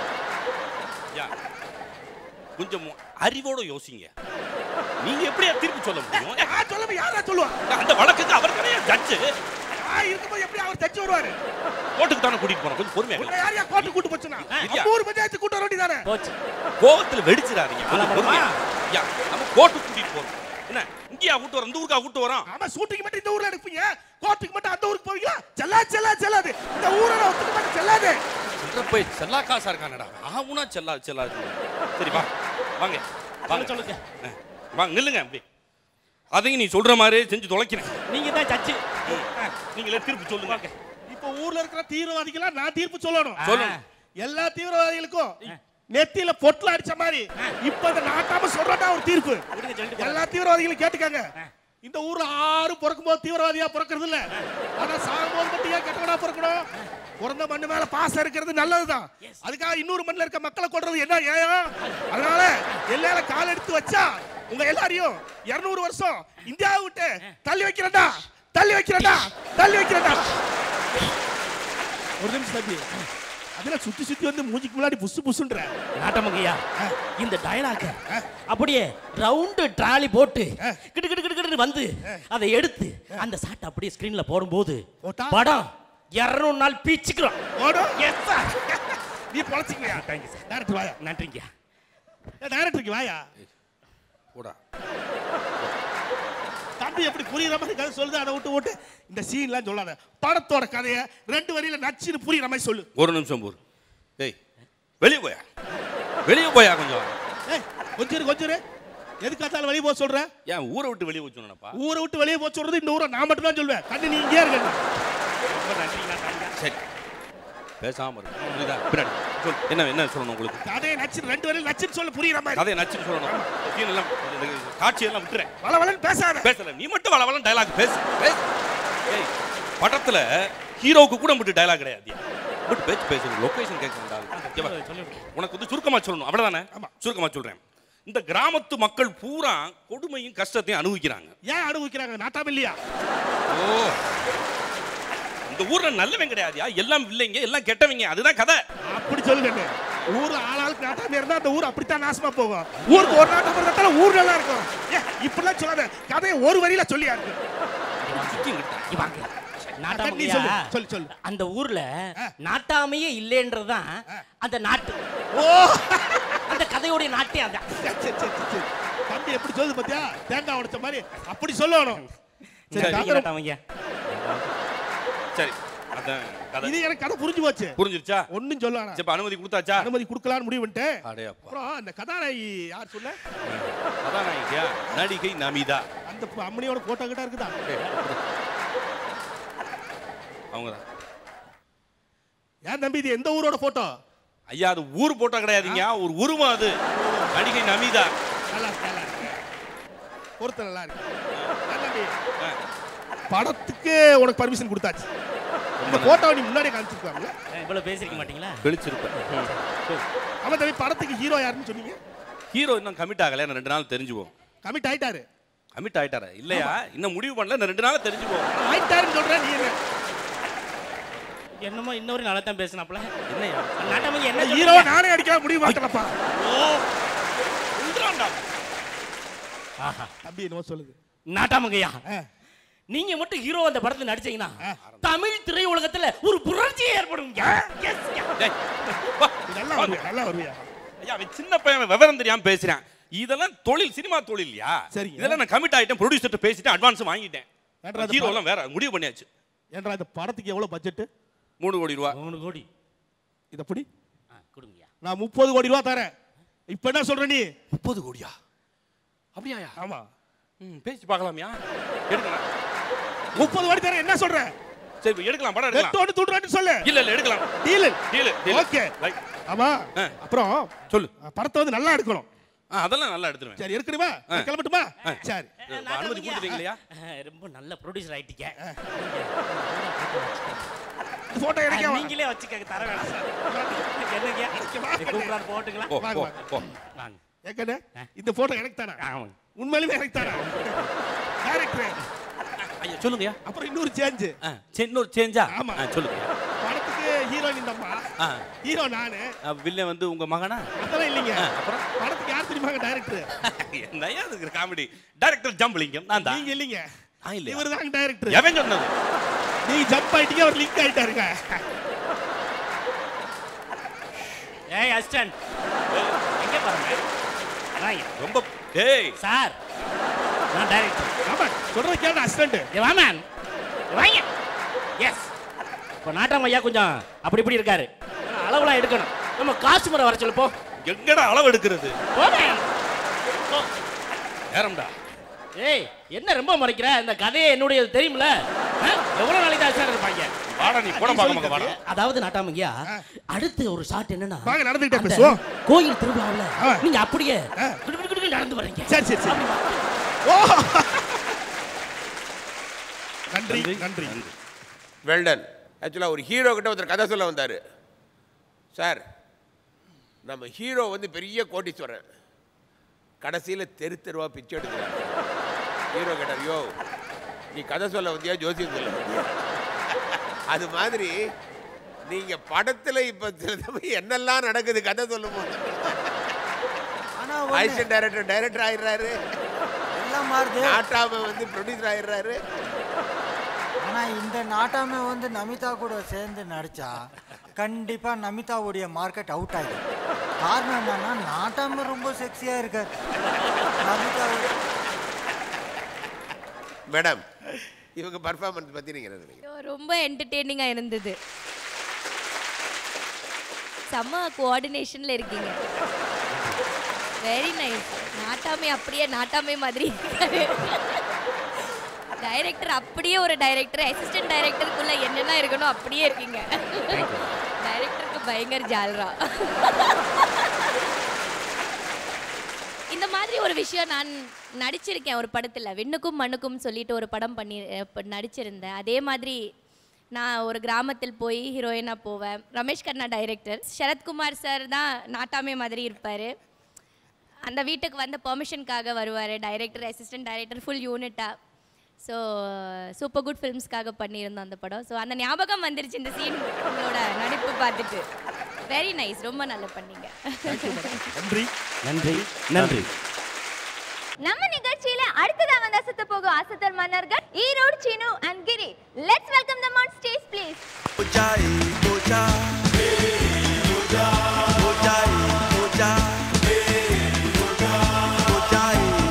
ஐயா கொஞ்சம் அறிவோட யோசிங்க நீங்க எப்படியா தீர்ப்பு சொல்ல முடியும்
நான் சொல்லாம யாரா சொல்லுவா
அந்த வழக்குக்கு அவர் கிடையாது ஜட்ஜ்
நான் இருக்கும்போது எப்படி அவர் ஜட்ஜ் வருவாரு
கோர்ட்டுக்கு தானே கூட்டிட்டு போறோம் கொஞ்சம் பொறுமையா
உன்னை யாரையா கோர்ட்டு கூட்டு போச்சுனா
இல்லையா?
நம்ம ஊர் பஞ்சாயத்து கூட்ட வேண்டியதானே
போச்சு
கோவத்துல வெடிச்சிடாதீங்க கொஞ்சம்
ஆமா,
பொறுமையா. ஐயா நம்ம கோர்ட்டுக்கு கூட்டிட்டு போறோம் என்ன இங்கேயா கூட்டு வரோம் இந்த ஊருக்கா கூட்டு வரோம்
ஆமா ஷூட்டிங் மட்டும் இந்த ஊர்ல எடுப்பீங்க கோர்ட்டுக்கு மட்டும் அந்த ஊருக்கு போவீங்களா செல்லா செல்லா செல்லாது இந்த ஊரை நான் ஒத்துக்க மாட்டேன் செல்லாது
சில்லற போய் செல்லா காசா இருக்கானடா ஆகுனா செல்லா செல்லாது சரி வா வாங்க வாங்க
சொல்லுங்க
ஆ, வாங்க நில்லுங்க அப்படி அதையும் நீ சொல்ற மாதிரியே செஞ்சு தொலைக்கிறேன்
நீங்க தான் ஜட்ஜு
நீங்களே தீர்ப்பு சொல்லுங்க
இப்போ ஊர்ல இருக்கிற தீவிரவாதிகளா நான் தீர்ப்பு சொல்லணும்
சொல்லணும்.
எல்லா தீவிரவாதிகளுக்கும் நெத்தியில பொட்டுல அடிச்ச மாதிரி இப்ப இந்த நாட்டாம சொல்றதா ஒரு தீர்ப்பு எல்லா தீவிரவாதிகளும் கேட்டுக்காங்க இந்த ஊர்ல ஆறு பிறக்கும் போது தீவிரவாதியா பிறக்கிறது இல்ல ஆனா சாகும் போது மட்டும் ஏன் கெட்டவனா பிறக்கணும் பிறந்த மண்ணு மேல பாசம் இருக்கிறது நல்லதுதான் அதுக்காக இன்னொரு மண்ணுல இருக்க மக்களை கொள்றது என்ன ஏன் அதனால எல்லாரும் கால் எடுத்து வச்சா உங்க எல்லாரையும் இருநூறு வருஷம் இந்தியாவை விட்டு தள்ளி வைக்கிறேன்டா தள்ளி வைக்கிறேன்டா தள்ளி வைக்கிறேன்டா ஒரு நிமிஷம் தம்பி அதுல சுத்தி சுத்தி வந்து மூஞ்சிக்கு முன்னாடி புசு புசுன்ற
நாட்டமங்கையா இந்த டயலாக அப்படியே ரவுண்டு ட்ராலி போட்டு கிட்டு கிட்டு கிட்டு கிட்டு வந்து அதை எடுத்து அந்த சாட்டை அப்படியே ஸ்கிரீன்ல போடும்போது படம் இருநூறு நாள் பீச்சுக்கிறோம்
ஓடும்
எஸ் சார்
நீ பொழைச்சிக்கலையா
தேங்க்யூ சார்
டேரக்டர் வாயா
நன்றிங்க
டேரக்டருக்கு வாயா
போடா
தம்பி எப்படி புரியுற மாதிரி கதை சொல்லுது அதை விட்டு விட்டு இந்த சீன்லாம் சொல்லாத படத்தோட கதையை ரெண்டு வரியில நச்சுன்னு புரியுற மாதிரி சொல்லு
ஒரு நிமிஷம் போரு டேய் வெளியே போயா வெளியே போயா கொஞ்சம்
ஏய் கொஞ்சம் இரு, கொஞ்சம் இரு. எதுக்கு அதால வெளியே போக சொல்ற
ஏன் ஊரை விட்டு வெளியே போய் சொன்னப்பா
ஊரை விட்டு வெளியே போக சொல்றது இந்த ஊரை நான் மட்டும் தான் சொல்லுவேன் கண்ணு நீ இங்கே இருக்க
ரொம்ப நன்றிங்க
சரி பேசாம இருக்கு புரியுதா பின்னாடி சொல் என்ன என்ன சொல்லணும் உங்களுக்கு
கதையை நச்சு ரெண்டு வரையில் நச்சுன்னு சொல்லு புரியுற மாதிரி
கதையை நச்சுன்னு சொல்லணும் சீன் எல்லாம் இந்த காட்சி எல்லாம் விட்டுறேன்
வள வளன்னு பேசாத
பேசல நீ மட்டும் வள வளன்னு டயலாக் பேசு பேசு ஏய் படத்துல ஹீரோவுக்கு கூட மட்டும் டயலாக் கிடையாது மட்டும் பேச்சு பேசு லொகேஷன் கேட்க வேண்டாம் உனக்கு வந்து சுருக்கமா சொல்லணும் அவ்வளவுதானே சுருக்கமா சொல்றேன் இந்த கிராமத்து மக்கள் பூரா கொடுமையும் கஷ்டத்தையும் அனுபவிக்கிறாங்க
ஏன் அனுபவிக்கிறாங்க நாட்டாம இல்லையா
ஓ இந்த ஊர்ல நல்லவன் கிடையாதுயா எல்லாம் இல்லைங்க எல்லாம் கெட்டவங்க அதுதான் கதை
அப்படி சொல்லுங்க ஊர்ல ஆளாளுக்கு நாட்டாம இருந்தா அந்த ஊர் அப்படித்தான் நாசமா போகும் ஊருக்கு ஒரு நாட்டம் இருந்தாலும் ஊர் நல்லா இருக்கும் ஏ இப்படிலாம் சொல்லாத கதையை ஒரு வரியில சொல்லியா இருக்கு
வாங்க
நீ
நாட்டாமையா
சொல்லு சொல்லு சொல்லு
அந்த ஊர்ல நாட்டாமையே இல்லைன்றதுதான் அந்த நாட்டு
ஓ
அந்த கதையோடைய நாட்டே அதான்
சரி, சரி, சரி, சரி. தம்பி எப்படி சொல்லுது பாத்தியா தேங்காய் உடைச்ச மாதிரி அப்படி சொல்லணும் சரி
சரி,
கதை
நாட்டாமையா.
சரி அதான் கதை
இது எனக்கு கதை புரிஞ்சு போச்சு
புரிஞ்சிருச்சா
ஒண்ணும் சொல்ல வேணாம்.
சரி, இப்ப அனுமதி கொடுத்தாச்சா
அனுமதி கொடுக்கலாம்னு முடிவு பண்ணிட்டேன்
அடே அப்பா
அப்புறம் அந்த கதாநாயகி யார் சொல்ல
கதாநாயகியா நடிகை நமிதா
அந்த ப- அம்மனியோட போட்டோ கிட்ட இருக்குதா
அவங்க தான்
ஏன் தம்பி இது எந்த ஊரோட போட்டோ
ஐயா அது ஊர் போட்டோ கிடையாதுங்க ஒரு உருவம் அது நடிகை நமிதா
நல்லா இருக்கு, நல்லா இருக்கு பொருத்த நல்லா இருக்கு ஏன் தம்பி படத்துக்கு உனக்கு பர்மிஷன் கொடுத்தாச்சு இந்த போட்டோ நீ முன்னாடியே காமிச்சிருக்காங்கல்ல
இவ்வளவு பேசிருக்க மாட்டீங்களா
வெளிச்சிருப்பேன்
ஆமா தம்பி படத்துக்கு ஹீரோ யாருன்னு சொன்னீங்க
ஹீரோ இன்னும் கமிட் ஆகல இன்னும் ரெண்டு நாள் தெரிஞ்சுவோம்
கமிட் ஆயிட்டாரு
கமிட் ஆயிட்டாரா இல்லையா இன்னும் முடிவு பண்ணல இன்னும் ரெண்டு நாள் தெரிஞ்சுவோம்
ஆயிட்டாருன்னு சொல்றேன் நீ என்ன
என்னமோ இன்னொரு நல்லா தான் பேசினாப்ல
என்னையா
நாட்டாமையா என்ன
ஹீரோ
சொல்றீங்க?
நானே அடிக்காம முடிவு மாட்டலப்பா
ஆஹா.
தம்பி என்னமோ சொல்லுது
நாட்டாமங்கய்யா
ஆ.
நீங்க மட்டும் ஹீரோ அந்த படத்துல நடிச்சீங்கன்னா தமிழ் திரையுலகத்துல ஒரு புரட்சி ஏற்படும் Yes, yes.
டேய், வா.
நீ நல்லா வருவியா நல்லா வருவியா
ஐயா அவன் சின்ன பையன் விவரம் தெரியாம பேசுறான் இதெல்லாம் தொழில் சினிமா தொழில் இல்லையா
சரிங்க.
இதெல்லாம் நான் கமிட் ஆயிட்டேன் ப்ரொடியூசர்ட்ட பேசிட்டு அட்வான்ஸ் வாங்கிட்டேன்
ஏன்டா அது
ஹீரோலாம் வேற முடிவு பண்ணியாச்சு
ஏன்டா இந்த படத்துக்கு எவ்வளவு பட்ஜெட்
மூணு கோடி ரூபா
மூணு கோடி
இத படி
ஆ, கொடுங்கய்யா
நான் முப்பது கோடி ரூபா தரேன் இப்ப என்ன சொல்ற நீ
முப்பது கோடியா அப்படியாயா
ஆமா
ம் பேசி பார்க்கலாமியா எடுக்கலாம்
முப்பது கோடி தரேன் என்ன சொல்ற
சரி இப்ப எடுக்கலாம் படம் எடுக்கலாம்
ரெட்டோடு துடுறான்னு சொல்லு
இல்ல இல்ல எடுக்கலாம்
டீல்
டீல்
ஓகே
ரைட்
ஆமா
ஆ.
அப்புறம்
சொல்லு
படத்தை வந்து நல்லா எடுக்கணும்
ஆ அதெல்லாம் நல்லா எடுத்துருவேன்
சரி எடுக்கணுமா
ஆ.
நான் கிளம்பட்டுமா
ஆ.
சரி
இப்ப அனுமதி கொடுத்துட்டீங்களா
ரொம்ப நல்ல ப்ரொடியூசர் ஆயிட்டீங்க
இந்த போட்டோ எடுக்க
ஆ, நீங்களே வச்சுக்க தர வேணாம் சார் என்னங்க கூப்பிடாரு போட்டுங்களா
போ
வாங்க,
போ
வாங்க.
போ
வாங்க
ஏக்கண்ணே இந்த போட்டோ எனக்கு தானே
ஆமாங்க
உண்மையிலுமே எனக்கு தானே டைரக்டர்
ஐயா சொல்லுங்கய்யா
அப்புறம் இன்னொரு சேஞ்ச்
ஆ சரி இன்னொரு சேஞ்சா
ஆமா.
ஆ சொல்லுங்கய்யா
படத்துக்கு ஹீரோயின் இந்த அம்மா
ஆ
ஹீரோ நானு
ஆ, வில்லன் வந்து உங்க மகனா
அதெல்லாம் இல்லைங்க
ஆ, அப்புறம்
படத்துக்கு யார் தெரியுமாங்க டைரக்டர்
என்னையா அதுக்கு காமெடி டைரக்டர் ஜம்பலிங்கம் நான் தான்
நீங்க இல்லைங்க
ஆ இல்லையா
இவர் தாங்க டைரக்டர்
எவன் சொன்னது
நீங்க ஜம்ப் ஆயிட்டீங்க அவர் லிங்க் ஆயிட்டாருங்க
ஏய் அசிஸ்டன்ட் எங்க பாருங்க வாங்க
ரொம்ப டேய்
சார் நான் டைரக்டர்
ஆமா சொல்றது கேட்ட அசிஸ்டன்ட்
ஏ வாமன் வாங்க எஸ் இப்போ நாட்டாம ஐயா கொஞ்சம் அப்படி இப்படி இருக்காரு ஆனா அளவுலாம் எடுக்கணும் நம்ம காசு முறை வர சொல்லு போ
எங்கடா அளவு எடுக்கிறது
போவேன்
நேரம்டா
ஏய் என்ன ரொம்ப முறைக்கிற இந்த கதையே என்னுடையது தெரியுமில ஆ? எவ்வளவு நாளைக்கு தான் சார் இருப்பாங்க
வாடா நீ போட பார்க்க வாடா
அதாவது நாட்டாமங்கயா அடுத்து ஒரு ஷாட் என்னன்னா
வாங்க நடந்துகிட்டே
அந்த
பேசுவோம்
கோயில் திருவிழாவுல
ஆ.
நீங்க அப்படியே
ஆ.
கிடு கிடு கிடுன்னு நடந்து வரீங்க
சரி சரி சரி
அப்படி வந்து-
ஓ நன்றி நன்றி
வெல்டன் ஆக்சுவலாக ஒரு ஹீரோ கிட்ட ஒருத்தர் கதை சொல்ல வந்தார் சார் நம்ம ஹீரோ வந்து பெரிய கோட்டீஸ்வரன் கடைசியில் தெரு தெருவா பிச்சை எடுக்கிறார் ஹீரோ கேட்டார் யோ நீ கதை சொல்ல வந்தியா ஜோசியம் சொல்ல வந்தியா அது மாதிரி நீங்க படத்துல இப்ப சில சமயம் என்னெல்லாம் நடக்குது கதை சொல்லும் போது
ஆனா ஒண்ணு,
அசிஸ்டன்ட் டைரக்டர் டைரக்டர் ஆயிடுறாரு
எல்லாம் மாறுது
நாட்டாம வந்து ப்ரொடியூசர் ஆயிடுறாரு
ஆனா இந்த நாட்டாமை வந்து நமிதா கூட சேர்ந்து நடிச்சா கண்டிப்பா நமிதாவுடைய மார்க்கெட் அவுட் ஆயிடும் காரணம் என்னன்னா நாட்டாமை ரொம்ப செக்ஸியா இருக்கார் நமிதா
மேடம் இவங்க பர்ஃபார்மன்ஸ் பத்தி நீங்க என்ன நினைக்கிறீங்க
ஐயோ, ரொம்ப என்டர்டெய்னிங்காக இருந்தது செம்ம கோஆர்டினேஷனில் இருக்கீங்க வெரி நைஸ் நாட்டாமை அப்படியே நாட்டாமை மாதிரி டைரக்டர் அப்படியே ஒரு டைரக்டர் அசிஸ்டன்ட் டைரக்டருக்குள்ள என்னெல்லாம் இருக்கணும் அப்படியே இருக்கீங்க டைரக்டருக்கு பயங்கர ஜால்ரா இந்த மாதிரி ஒரு விஷயம் நான் நடிச்சிருக்கேன் ஒரு படத்தில் விண்ணுக்கும் மண்ணுக்கும் சொல்லிட்டு ஒரு படம் பண்ணி அஹ் ப- நடிச்சிருந்தேன் அதே மாதிரி நான் ஒரு கிராமத்தில் போய் ஹீரோயினாக போவேன் ரமேஷ் கண்ணா டைரக்டர் சரத்குமார் சார் தான் நாட்டாமே மாதிரி இருப்பார் அந்த வீட்டுக்கு வந்த பெர்மிஷனுக்காக வருவார் டைரக்டர் அசிஸ்டன்ட் டைரக்டர் ஃபுல் யூனிட்டாக ஸோ சூப்பர் குட் ஃபிலிம்ஸ்க்காக பண்ணியிருந்தோம் அந்த படம் ஸோ அந்த ஞாபகம் வந்துருச்சு இந்த சீன் உங்களோட நடிப்பு பார்த்துட்டு வெரி நைஸ் ரொம்ப நல்லா பண்ணீங்க
நன்றி
நன்றி நன்றி
நம்ம நிகழ்ச்சியில அடுத்ததா வந்து அசத்த போகும் அசத்தல் மன்னர்கள் Erode Seenu and Giri let's welcome them on stage please
Ojai, ojai, ojai,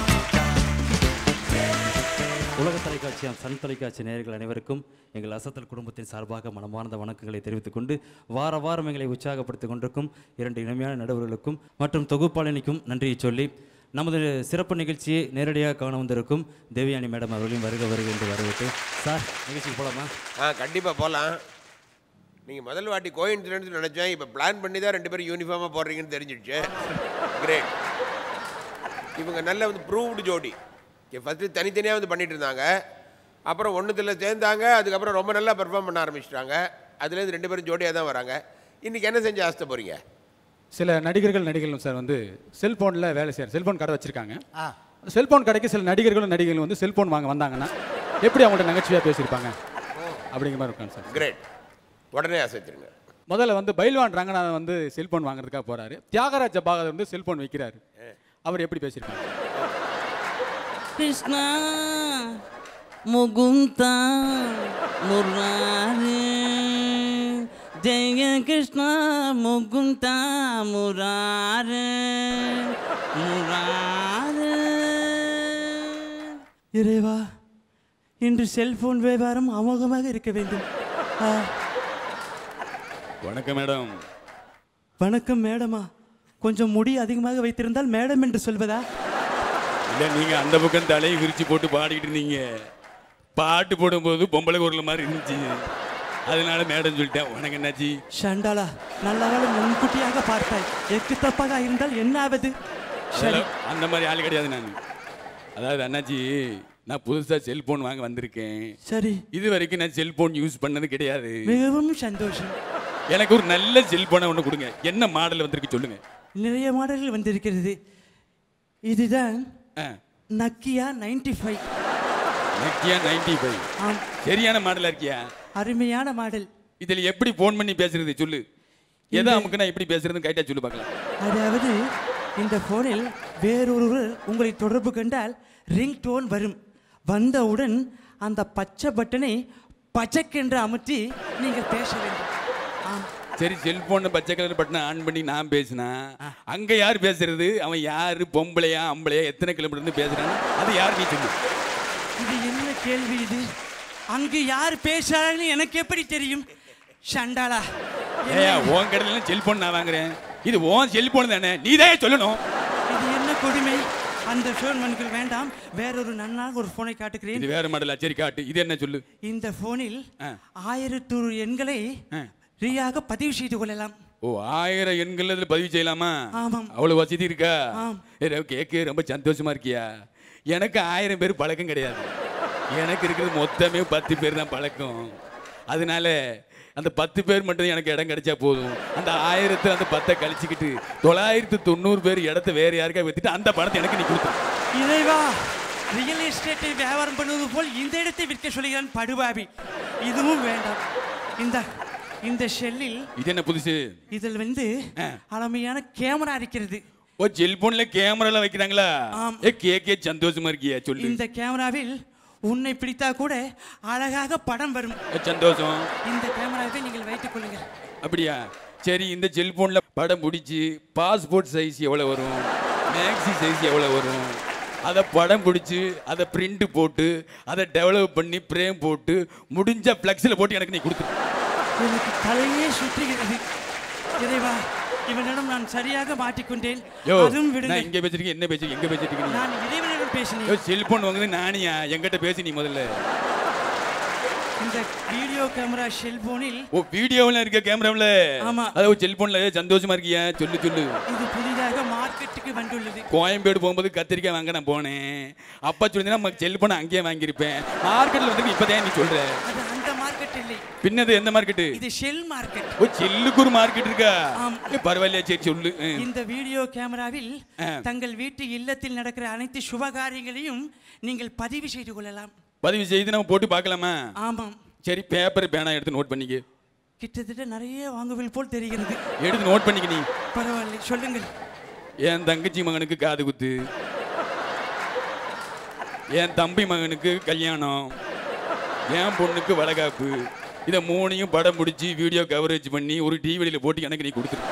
தொலைக்காட்சி சன் தொலைக்காட்சி நேயர்கள் அனைவருக்கும் எங்கள் அசத்தல் குடும்பத்தின் சார்பாக மனமார்ந்த வணக்கங்களை தெரிவித்துக் கொண்டு வார வாரம் எங்களை உற்சாகப்படுத்திக் கொண்டிருக்கும் இரண்டு இனிமையான நடுவர்களுக்கும் மற்றும் தொகுப்பாளினிக்கும் நன்றியை சொல்லி நமது சிறப்பு நிகழ்ச்சியை நேரடியாக காண வந்திருக்கும் தேவயானி மேடம் அவர்களையும் வருக வருக என்று வரவேற்று சார் நிகழ்ச்சிக்கு போகலாமா
ஆ கண்டிப்பாக போகலாம் நீங்கள் முதல் வாட்டி கோயின்சிடன்ஸ் நினச்சேன் இப்போ பிளான் பண்ணி தான் ரெண்டு பேரும் யூனிஃபார்மாக போடுறீங்கன்னு தெரிஞ்சிடுச்சு கிரேட் இவங்க நல்ல வந்து ப்ரூவ்டு ஜோடி ஃபஸ்ட்டு தனித்தனியாக வந்து பண்ணிட்டு இருந்தாங்க அப்புறம் ஒன்றுத்தில் சேர்ந்தாங்க அதுக்கப்புறம் ரொம்ப நல்லா பெர்ஃபார்ம் பண்ண ஆரம்பிச்சிட்டாங்க அதுலேருந்து ரெண்டு பேரும் ஜோடியாக தான் வராங்க இன்றைக்கி என்ன செஞ்சு ஆசை போகிறீங்க
சில நடிகர்கள் நடிகர்களும் சார் வந்து செல்போனில் வேலை செய்யற செல்போன் கடை வச்சிருக்காங்க
ஆ.
செல்போன் கடைக்கு சில நடிகர்களும் நடிகர்களும் வந்து செல்போன் வாங்க வந்தாங்கன்னா எப்படி அவங்கள்ட்ட நகைச்சுவையாக பேசியிருப்பாங்க அப்படிங்கிற மாதிரி இருக்காங்க சார்
கிரேட் உடனே அசைச்சிருங்க
முதல்ல வந்து பைல்வான் ரங்கநாதன் வந்து செல்போன் வாங்குறதுக்காக போறாரு தியாகராஜ பாகதர் வந்து செல்போன் வைக்கிறாரு அவர் எப்படி பேசியிருக்காங்க
கிருஷ்ணா முகுந்தா முராரி ஜெய கிருஷ்ணா முகுந்தா முராரி முராரி
இறைவா இன்று செல்போன் வியாபாரம் அமோகமாக இருக்க வேண்டும் ஆ,
வணக்கம் மேடம்
வணக்கம் மேடமா கொஞ்சம் முடி அதிகமாக வைத்திருந்தால் மேடம் என்று சொல்வதா
இல்லை நீங்கள் அந்த பக்கம் தலையை விரிச்சு போட்டு பாடிக்கிட்டு இருந்தீங்க பாட்டு போடும்போது பொம்பளை குரல் மாதிரி இருந்துச்சு அதனால மேடம் சொல்லிட்டேன் உனக்கு என்னாச்சு
ஷண்டாலா நல்லவேளை முன்கூட்டியாக பார்த்தாய் எக்கு தப்பாக இருந்தால் என்ன ஆவது சரி
அதெல்லாம் அந்த மாதிரி ஆள் கிடையாது நான் அதாவது அண்ணாச்சி நான் புதுசாக செல்போன் வாங்க வந்திருக்கேன்
சரி
இது வரைக்கும் நான் செல்போன் யூஸ் பண்ணது கிடையாது
மிகவும் சந்தோஷம்
எனக்கு ஒரு நல்ல செல்போனை ஒன்று கொடுங்க என்ன மாடல் வந்திருக்கு சொல்லுங்க
நிறைய மாடல்கள் வந்திருக்கிறது இதுதான்
ஆ.
Nokia ninety five
Nokia ninety five
ஆம்
சரியான மாடலாக இருக்கியா
அருமையான மாடல்
இதில் எப்படி ஃபோன் பண்ணி பேசுறது சொல்லு எதை அமுக்கு நான் எப்படி பேசுறதுன்னு கைட்டா சொல்லு பார்க்கலாம்
அதாவது இந்த போனில் வேறொருவர் உங்களை தொடர்பு கண்டால் ரிங் டோன் வரும் வந்தவுடன் அந்த பச்சை பட்டனை பச்சக்கென்று அமர்த்தி நீங்கள் பேச வேண்டும் ஆம்
சரி செல்போன் பச்சை கலர் பட்டனை ஆன் பண்ணி நான் பேசினா அங்க யார் பேசுறது அவன் யாரு பொம்பளையா அம்பளையா எத்தனை கிலோமீட்டர் இருந்து பேசுறான்னு அது யார் நீ சொல்லு
இது என்ன கேள்வி இது அங்கு யார் பேசுறாங்கன்னு எனக்கு எப்படி தெரியும் சண்டாளா
ஏயா உன் கடையில செல்போன் நான் வாங்குறேன் இது உன் செல்போன் தானே நீ தான் சொல்லணும்
இது என்ன கொடுமை அந்த ஃபோன் மனுக்கள் வேண்டாம் வேறொரு நன்னாக ஒரு போனை காட்டுகிறேன்
இது வேற மாடலா சரி காட்டு இது என்ன சொல்லு
இந்த போனில்
ஆ.
ஆயிரத்தொரு எண்களை
ஆ.
ஃப்ரீயாக பதிவு செய்து கொள்ளலாம்
ஓ ஆயிரம் எண்கள் அதுல பதிவு செய்யலாமா
ஆமாம்.
அவ்வளவு வசதி இருக்கா
ஆம்.
கேட்க ரொம்ப சந்தோஷமா இருக்கியா எனக்கு ஆயிரம் பேர் பழக்கம் கிடையாது எனக்கு இருக்கிறது மொத்தமே பத்து பேர் தான் பழக்கம் அதனால அந்த பத்து பேர் மட்டும் எனக்கு இடம் கிடைச்சா போதும் அந்த ஆயிரத்தை அந்த பத்தை கழிச்சுக்கிட்டு தொள்ளாயிரத்து தொண்ணூறு பேர் இடத்த வேற யாருக்கா வித்துட்டு அந்த பணத்தை எனக்கு நீ கொடுத்து
இறைவா ரியல் எஸ்டேட்டை வியாபாரம் பண்ணுவது போல் இந்த இடத்தை விற்க சொல்கிறான் படுபாவி இதுவும் வேண்டாம் இந்த இந்த ஷெல்லில்
இது என்ன புதுசு
இதில் வந்து அழமையான கேமரா இருக்கிறது
ஓ செல்போன்ல கேமரால வைக்கிறாங்களா
ஆம்.
ஏ கேக்கே சந்தோஷமா இருக்கியா சொல்லு
இந்த கேமராவில் உன்னை பிடித்தா கூட அழகாக படம் வரும்
ஏ, சந்தோஷம்
இந்த கேமராவை நீங்கள் வைத்துக் கொள்ளுங்கள்
அப்படியா சரி இந்த செல்போன்ல படம் பிடிச்சி பாஸ்போர்ட் சைஸ் எவ்வளவு வரும் மேக்ஸி சைஸ் எவ்வளவு வரும் அதை படம் பிடிச்சி அதை பிரிண்ட் போட்டு அதை டெவலப் பண்ணி பிரேம் போட்டு முடிஞ்ச ஃப்ளெக்ஸில் போட்டு எனக்கு நீ கொடுத்துரு
எனக்கு தலையே சுற்றுகிறது இறைவா இவனிடம் நான் சரியாக மாட்டிக்கொண்டேன்
யோ
அதுவும் விடுங்க
நான் இங்க பேசிருக்கேன் என்ன பேசி எங்க பேசிட்டு இருக்க நீ
நான் இறைவனிடம்
யோ
பேசினேன்
செல்போன் வாங்குது நானியா என்கிட்ட பேசி நீ முதல்ல
இந்த வீடியோ கேமரா செல்போனில்
ஓ வீடியோவில் இருக்க கேமராவில்
ஆமா.
அதாவது செல்போன்ல சந்தோஷமா இருக்கியா சொல்லு சொல்லு
இது புதிதாக மார்க்கெட்டுக்கு வந்துள்ளது
கோயம்பேடு போகும்போது கத்திரிக்காய் வாங்க நான் போனேன் அப்பா சொல்லியிருந்தா நம்ம செல்போனை அங்கேயே வாங்கியிருப்பேன் மார்க்கெட்டில் வந்து இப்போதான் நீ சொல்ற
அது அந்த மார்க்கெட் இல்லை
பின்னது எந்த மார்க்கெட்டு
இது ஷெல் மார்க்கெட்
ஓ செல்லுக்கு ஒரு மார்க்கெட் இருக்கா
ஆம்.
ஏ, பரவாயில்லையா சரி சொல்லு ஆ.
இந்த வீடியோ கேமராவில்
ஆ.
தங்கள் வீட்டு இல்லத்தில் நடக்கிற அனைத்து சுபகாரியங்களையும் நீங்கள் பதிவு செய்து கொள்ளலாம்
பதிவு செய்து நம்ம போட்டு பார்க்கலாமா
ஆமாம்
சரி பேப்பர் பேனா எடுத்து நோட் பண்ணிக்க
கிட்டத்தட்ட நிறைய வாங்குவில் போல் தெரிகிறது
எடுத்து நோட் பண்ணிக்க நீ
பரவாயில்லை சொல்லுங்கள்
என் தங்கச்சி மகனுக்கு காது குத்து என் தம்பி மகனுக்கு கல்யாணம் என் பொண்ணுக்கு வளகாப்பு இதை மூணையும் படம் பிடிச்சி வீடியோ கவரேஜ் பண்ணி ஒரு டிவிடியில் போட்டு எனக்கு நீ கொடுத்துரு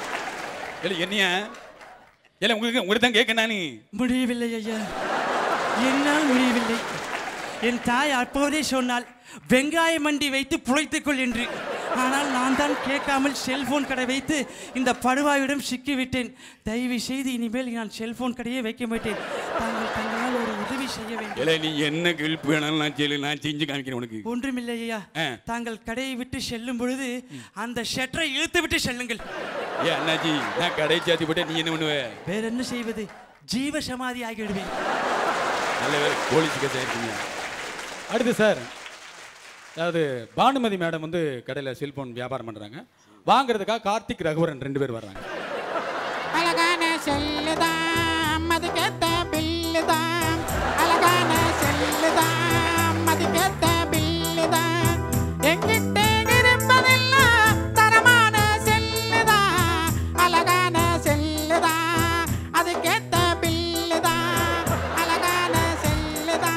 இல்லை என்னையா இல்லை உங்களுக்கு உங்களுக்கு தான் கேட்க நானு
முடியவில்லை ஐயா என்னால் முடியவில்லை என் தாய் அப்போதே சொன்னாள் வெங்காய மண்டி வைத்து புழைத்துக்கொள் என்று ஆனால் நான் தான் கேட்காமல் செல்போன் கடை வைத்து இந்த படுவாயிடம் சிக்கிவிட்டேன் தயவு செய்து இனிமேல் நான் செல்போன் கடையே வைக்க மாட்டேன் தாங்கள் தங்களால் ஒரு உதவி செய்ய வேண்டும்
இல்லை நீ என்ன கிழிப்பு வேணாலும் நான் சொல்லு நான் செஞ்சு காமிக்கிறேன் உனக்கு
ஒன்றுமில்லை ஐயா
ஆ.
தாங்கள் கடையை விட்டு செல்லும் பொழுது அந்த ஷட்டரை இழுத்து விட்டு செல்லுங்கள்
ஏ அண்ணாச்சி நான் கடை சாத்தி போட்டேன் நீ என்ன பண்ணுவ
வேற என்ன செய்வது ஜீவ சமாதி ஆகிவிடுவேன்
நல்ல வேலை போலீஸ் கேஸ் ஆயிருக்கீங்க
அடுத்து சார் அதாவது பானுமதி மேடம் வந்து கடையில் செல்போன் வியாபாரம் பண்ணுறாங்க வாங்குறதுக்காக கார்த்திக் ரகுவரன் ரெண்டு பேர் வர்றாங்க
அழகான செல்லுதான் மதிக்கத்த பில்லுதான் அழகான செல்லுதான் மதிக்கத்த பில்லுதான் எங்கிட்ட இருப்பதெல்லாம் தரமான செல்லுதான் அழகான செல்லுதான் அதுக்கேத்த பில்லுதான் அழகான செல்லுதான்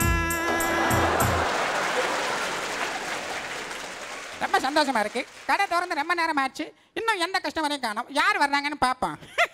ரொம்ப சந்தோஷமா இருக்கு கடை திறந்து ரொம்ப நேரம் ஆச்சு இன்னும் எந்த கஸ்டமரையும் காணோம் யார் வர்றாங்கன்னு பார்ப்போம்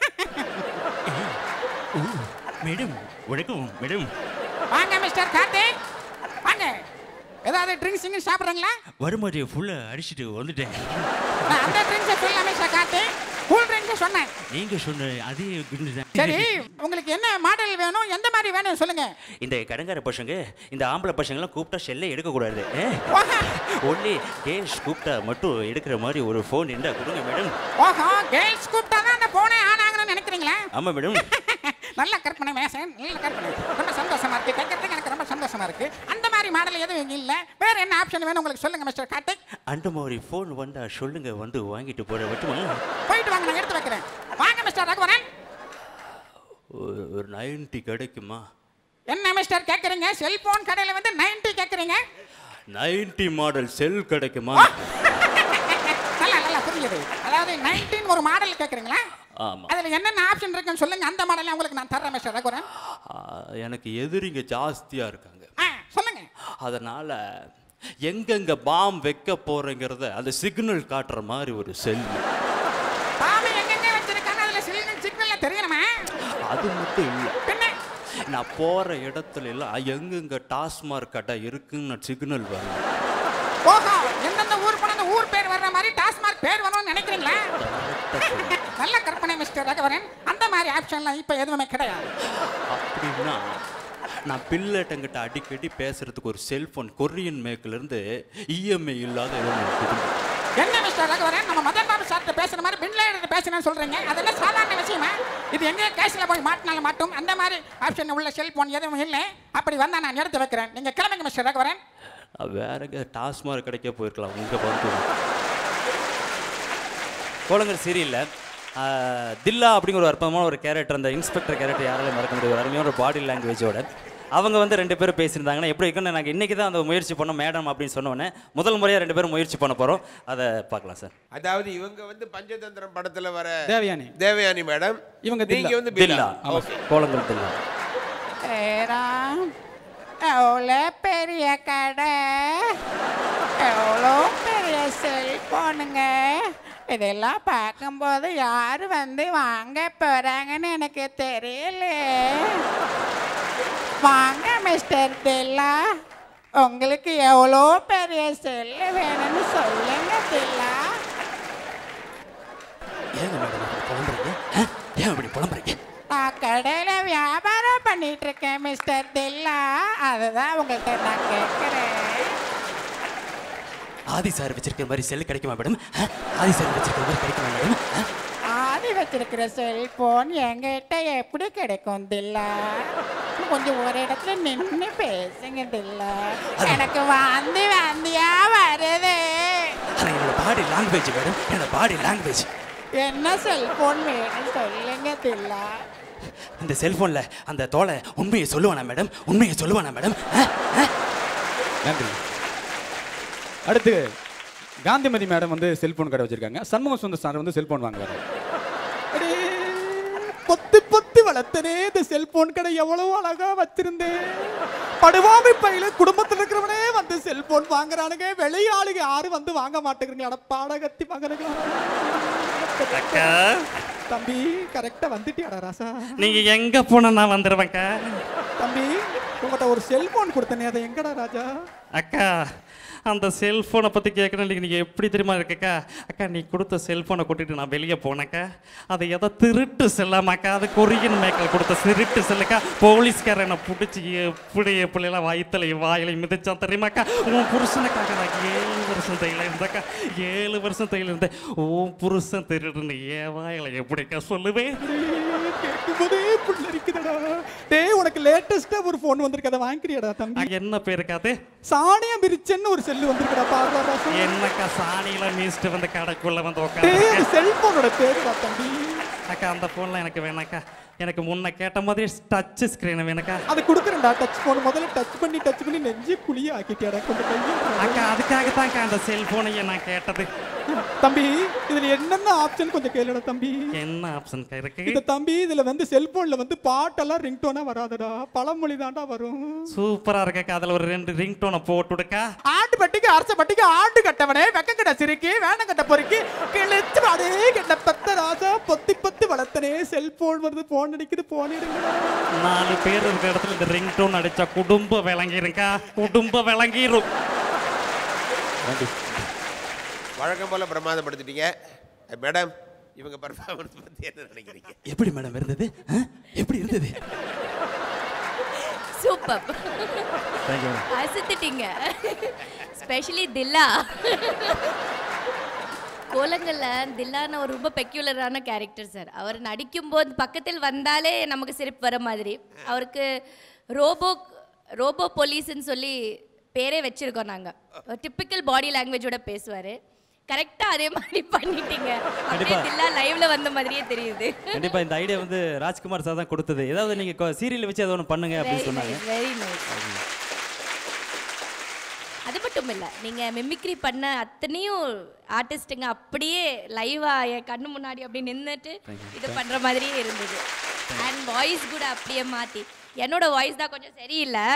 மேடம் வணக்கம் மேடம்
வாங்க மிஸ்டர் கார்த்திக் வாங்க ஏதாவது ட்ரிங்க்ஸ் சாப்பிட்றீங்களா
வருமாதிரி ஃபுல்லாக அடிச்சுட்டு வந்துட்டேன்
நான் அந்த ட்ரிங்க்ஸை சொல்லல மிஸ்டர் கார்த்திக் கூல் ட்ரிங்க்ஸ் சொன்னேன்
நீங்க சொன்ன அதே குண்டு தான்
சரி உங்களுக்கு என்ன மாடல் வேணும் எந்த மாதிரி வேணும் சொல்லுங்க
இந்த கடங்கார பசங்க இந்த ஆம்பளை பசங்கெல்லாம் கூப்பிட்டா செல்லை எடுக்கக்கூடாது ஒன்லி கேர்ள்ஸ் கூப்பிட்டா மட்டும் எடுக்கிற மாதிரி ஒரு ஃபோன் இருந்தா கொடுங்க மேடம்
ஓஹோ கேர்ள்ஸ் கூப்பிட்டா தான் அந்த போனே ஆன் ஆகணும்னு நினைக்கிறீங்களா
ஆமா மேடம்
நல்ல கற்பனை மேசன் நல்ல கற்பனை ரொம்ப சந்தோஷமா இருக்கு கேட்கறதுக்கு எனக்கு ரொம்ப சந்தோஷமா இருக்கு அந்த மாதிரி மாடல் எதுவும் இல்ல வேற என்ன ஆப்ஷன் வேணும் உங்களுக்கு சொல்லுங்க மிஸ்டர் கார்த்திக்
அந்த மாதிரி ஃபோன் வந்தா சொல்லுங்க வந்து வாங்கிட்டு போட வட்டுமா
போயிட்டு வாங்க நான் எடுத்து வைக்கிறேன் வாங்க மிஸ்டர் ரகுவரன்
ஒரு- ஒரு நைன்டி கிடைக்குமா
என்ன மிஸ்டர் கேக்குறீங்க செல்போன் கடையில வந்து 90 கேக்குறீங்க
நைன்டி மாடல் செல் கிடைக்குமா
நல்லா நல்லா புரியுது அதாவது 19 ஒரு மாடல் கேக்குறீங்களா
ஆமா
அதுல என்னென்ன ஆப்ஷன் இருக்குன்னு சொல்லுங்க அந்த மாடல் உங்களுக்கு நான் தர்றேன் மிஸ்டர் ரகுவரன்
ஆ, எனக்கு எதிரிங்க ஜாஸ்தியா இருக்காங்க
ஆ சொல்லுங்க
அதனால எங்கெங்க பாம் வைக்க போறேங்கிறத அந்த சிக்னல் காட்டுற மாதிரி ஒரு செல்
பாம்பு எங்கெங்க வச்சிருக்காங்க அதுல சிக்னல் சிக்னல்ல தெரியணுமா
அது மட்டும் இல்லை
பின்ன
நான் போற இடத்துல எல்லாம் எங்கெங்க டாஸ்மார்க் கடை இருக்குன்னு சிக்னல் வரும்
ஓஹோ எந்தெந்த ஊர் போன அந்த ஊர் பேர் வர்ற மாதிரி டாஸ்மார்க் பேர் வரணும்னு நினைக்கிறீங்களா நல்ல கற்பனை மிஸ்டர் ரகவரன் அந்த மாதிரி ஆப்ஷன்லாம் இப்போ எதுவுமே கிடையாது
அப்படின்னா நான் பிள்ளைட்டங்கிட்ட அடிக்கடி பேசுறதுக்கு ஒரு செல்போன் கொரியன் மேக்ல இருந்து இஎம்ஐ இல்லாத ஏதோ ஒண்ணு கொடுங்க.
என்ன மிஸ்டர் ரகவரன் நம்ம மதன் பாபு சார்கிட்ட பேசுற மாதிரி பின்லேடர் பேசணும்னு சொல்றீங்க அதெல்லாம் சாதாரண விஷயமா இது எங்கேயோ கேஸ்ல போய் மாட்டினாலும் மாட்டும் அந்த மாதிரி ஆப்ஷன் உள்ள செல்போன் எதுவும் இல்லை அப்படி வந்தா நான் எடுத்து வைக்கிறேன் நீங்க கிளம்புங்க மிஸ்டர் ரகவரன்
நான் வேற எங்க டாஸ்மார்க் கடைக்கே போயிருக்கலாம் உங்க வந்து கோலங்கர் சீரியல்ல தில்லா அப்படிங்கிற ஒரு அற்புதமான ஒரு கேரக்டர் அந்த இன்ஸ்பெக்டர் கேரக்டர் யாராலையும் மறக்க முடியாது ஒரு அருமையான ஒரு பாடி லாங்குவேஜோட அவங்க வந்து ரெண்டு பேரும் பேசியிருந்தாங்கன்னா எப்படி இருக்குன்னு நாங்கள் இன்றைக்கி தான் அந்த முயற்சி பண்ணோம் மேடம் அப்படின்னு சொன்னோன்னே முதல் முறையாக ரெண்டு பேரும் முயற்சி பண்ண போகிறோம் அதை பார்க்கலாம் சார்
அதாவது இவங்க வந்து பஞ்சதந்திரம் படத்துல வர
தேவயானி
தேவயானி மேடம்
இவங்க
நீங்க
தில்லா.
வந்து
தில்லா
பில்லா ஓகே
கோலங்கள் தில்லா
ஏராம் எவ்வளோ பெரிய கடை எவ்வளோ பெரிய செல்போனுங்க இதெல்லாம் பார்க்கும்போது யார் வந்து வாங்க போகிறாங்கன்னு எனக்கு தெரியல வாங்க மிஸ்டர் தில்லா உங்களுக்கு எவ்வளோ பெரிய செல்லு வேணும்னு சொல்லுங்க தில்லா
ஏங்க மேடம் இப்படி புலம்புறீங்க ஆ? ஏன் இப்படி புலம்புறீங்க
நான் கடையில் வியாபாரம் பண்ணிட்டு இருக்கேன் மிஸ்டர் தில்லா அதுதான் உங்கள்கிட்ட நான் கேட்குறேன்
ஆதி சார் வச்சிருக்கிற மாதிரி செல் கிடைக்குமா மேடம் ஆ? ஆதி சார் வச்சிருக்கிற மாதிரி கிடைக்குமா மேடம் ஆ?
ஆதி வச்சிருக்கிற செல்போன் என்கிட்ட எப்படி கிடைக்கும் தில்லா கொஞ்சம் ஒரு இடத்துல நின்று பேசுங்க தில்லா எனக்கு வாந்தி வாந்தியா வருது
அது என்னோட பாடி லாங்குவேஜ் மேடம் என்னோட பாடி லாங்குவேஜ்
என்ன செல்போன் வேணும் சொல்லுங்க தில்லா
இந்த செல்போன்ல அந்த தோலை உண்மையை சொல்லுவானா மேடம் உண்மையை சொல்லுவானா மேடம் ஆ? ஆ?
நன்றி அடுத்து காந்திமதி மேடம் வந்து செல்போன் கடை வச்சிருக்காங்க சண்முக சுந்தர் சார் வந்து செல்போன் வாங்குவாரு
பொத்தி பொத்தி வளர்த்தனே இந்த செல்போன் கடை எவ்வளவு அழகா வச்சிருந்தேன் படுவாமை பையில குடும்பத்துல இருக்கிறவனே வந்து செல்போன் வாங்குறானுங்க வெளியாளுங்க யாரும் வந்து வாங்க மாட்டேங்கிறீங்க அட பாடகத்தி மகனுங்க தம்பி கரெக்டா வந்துட்டியாடா ராசா
நீங்க எங்க போனா நான் வந்துடுவேன்க்கா
தம்பி உங்கள்கிட்ட ஒரு செல்போன் கொடுத்தனே அதை எங்கடா ராஜா
அக்கா அந்த செல்ஃபோனை பற்றி கேட்கணும் நீங்கள் எப்படி தெரியுமா இருக்கக்கா அக்கா நீ கொடுத்த செல்ஃபோனை கொட்டிட்டு நான் வெளியே போனேக்கா அது எதோ திருட்டு செல்லாமாக்கா அது கொரியன் மேக்கல் கொடுத்த திருட்டு செல்லுக்கா போலீஸ்காரன் என்னை பிடிச்சி எப்படி எப்படிலாம் வயிற்றுல வாயில மிதிச்சான் தெரியுமாக்கா உன் புருஷனுக்காக நான் ஏழு வருஷம் தையில இருந்தக்கா ஏழு வருஷம் தையில இருந்தேன் உன் புருஷன் திருடுன்னு ஏன் வாயில எப்படிக்கா சொல்லுவேன்
கேட்கும்போதே புள்ள இருக்குதடா டேய் உனக்கு லேட்டஸ்டா ஒரு ஃபோன் வந்திருக்கு அதை வாங்கிக்கிறியாடா தம்பி
என்ன பேருக்கா அது
சாணியா மிரிச்சன்னு ஒரு செல்லு வந்திருக்குடா பார்வா ராசா
என்னக்கா சாணியில மீஸ்ட்டு வந்து கடைக்குள்ள வந்து
டேய்
உட்காந்து
அது செல்போனோட பேருடா தம்பி
அக்கா அந்த ஃபோன்லாம் எனக்கு வேணாக்கா எனக்கு முன்ன கேட்ட மாதிரி டச் ஸ்க்ரீன் வேணுக்கா
அது கொடுக்குறேன்டா டச் ஃபோன் முதல்ல டச் பண்ணி டச் பண்ணி நெஞ்சு குழிய ஆக்கிட்டியாடா கொஞ்சம் கையை
அக்கா அதுக்காக தான்க்கா அந்த செல்போனையே நான் கேட்டது
தம்பி இதுல என்னென்ன ஆப்ஷன் கொஞ்சம் கேளுடா தம்பி
என்ன ஆப்ஷன் இருக்கு
இந்த தம்பி இதுல வந்து செல்போன்ல வந்து பாட்டெல்லாம் ரிங்டோனா வராதடா பழமொழி தான்டா வரும்
சூப்பரா இருக்கக்கா அதுல ஒரு ரெண்டு ரிங் டோனை போட்டு விடுக்கா
ஆண்டு பட்டிக்கு அரச பட்டிக்கு ஆண்டு கட்டவனே வெக்கங்கட சிரிக்கி வேணம் கட்ட பொறுக்கி கிழிச்சு அடே கெட்ட பத்த ராசா பொத்தி பொத்தி வளர்த்தனே செல்போன் வருது போன் அடிக்குது போனிடுங்க
நாலு பேர் இருக்கிற இடத்துல இந்த ரிங் டோன் அடிச்சா குடும்பம் விளங்கிருக்கா குடும்பம் விளங்கிரும்
வழக்கம் போல பிரமாதப்படுத்திட்டீங்க மேடம் இவங்க பர்ஃபார்மன்ஸ் பத்தி என்ன நினைக்கிறீங்க
எப்படி மேடம் இருந்தது ஆ? எப்படி இருந்தது
சூப்பர்
Thank you, madam.
அசத்துட்டீங்க ஸ்பெஷலி தில்லா கோலங்கள்ல தில்லான ஒரு ரொம்ப பெக்யூலரான கேரக்டர் சார் அவர் நடிக்கும்போது பக்கத்தில் வந்தாலே நமக்கு சிரிப்பு வர மாதிரி அவருக்கு ரோபோ ரோபோ போலீஸ்ன்னு சொல்லி பேரே வச்சிருக்கோம் நாங்கள் டிப்பிக்கல் பாடி லாங்குவேஜோட பேசுவார் கரெக்டாக அதே மாதிரி பண்ணிட்டீங்க அப்படியே
கண்டிப்பா.
தில்லா லைவ்ல வந்த மாதிரியே தெரியுது
கண்டிப்பா இந்த ஐடியா வந்து ராஜ்குமார் சார் தான் கொடுத்தது ஏதாவது நீங்க சீரியல் வச்சு ஏதாவது ஒன்று பண்ணுங்க அப்படின்னு சொன்னாங்க
வெரி நைஸ் அது மட்டும் இல்லை நீங்கள் மிமிக்ரி பண்ண அத்தனையும் ஆர்டிஸ்ட்டுங்க அப்படியே லைவாக என் கண்ணு முன்னாடி அப்படி நின்றுட்டு இது பண்ணுற மாதிரியே இருந்தது அண்ட் வாய்ஸ் கூட அப்படியே மாற்றி என்னோட வாய்ஸ் தான் கொஞ்சம் சரியில்லை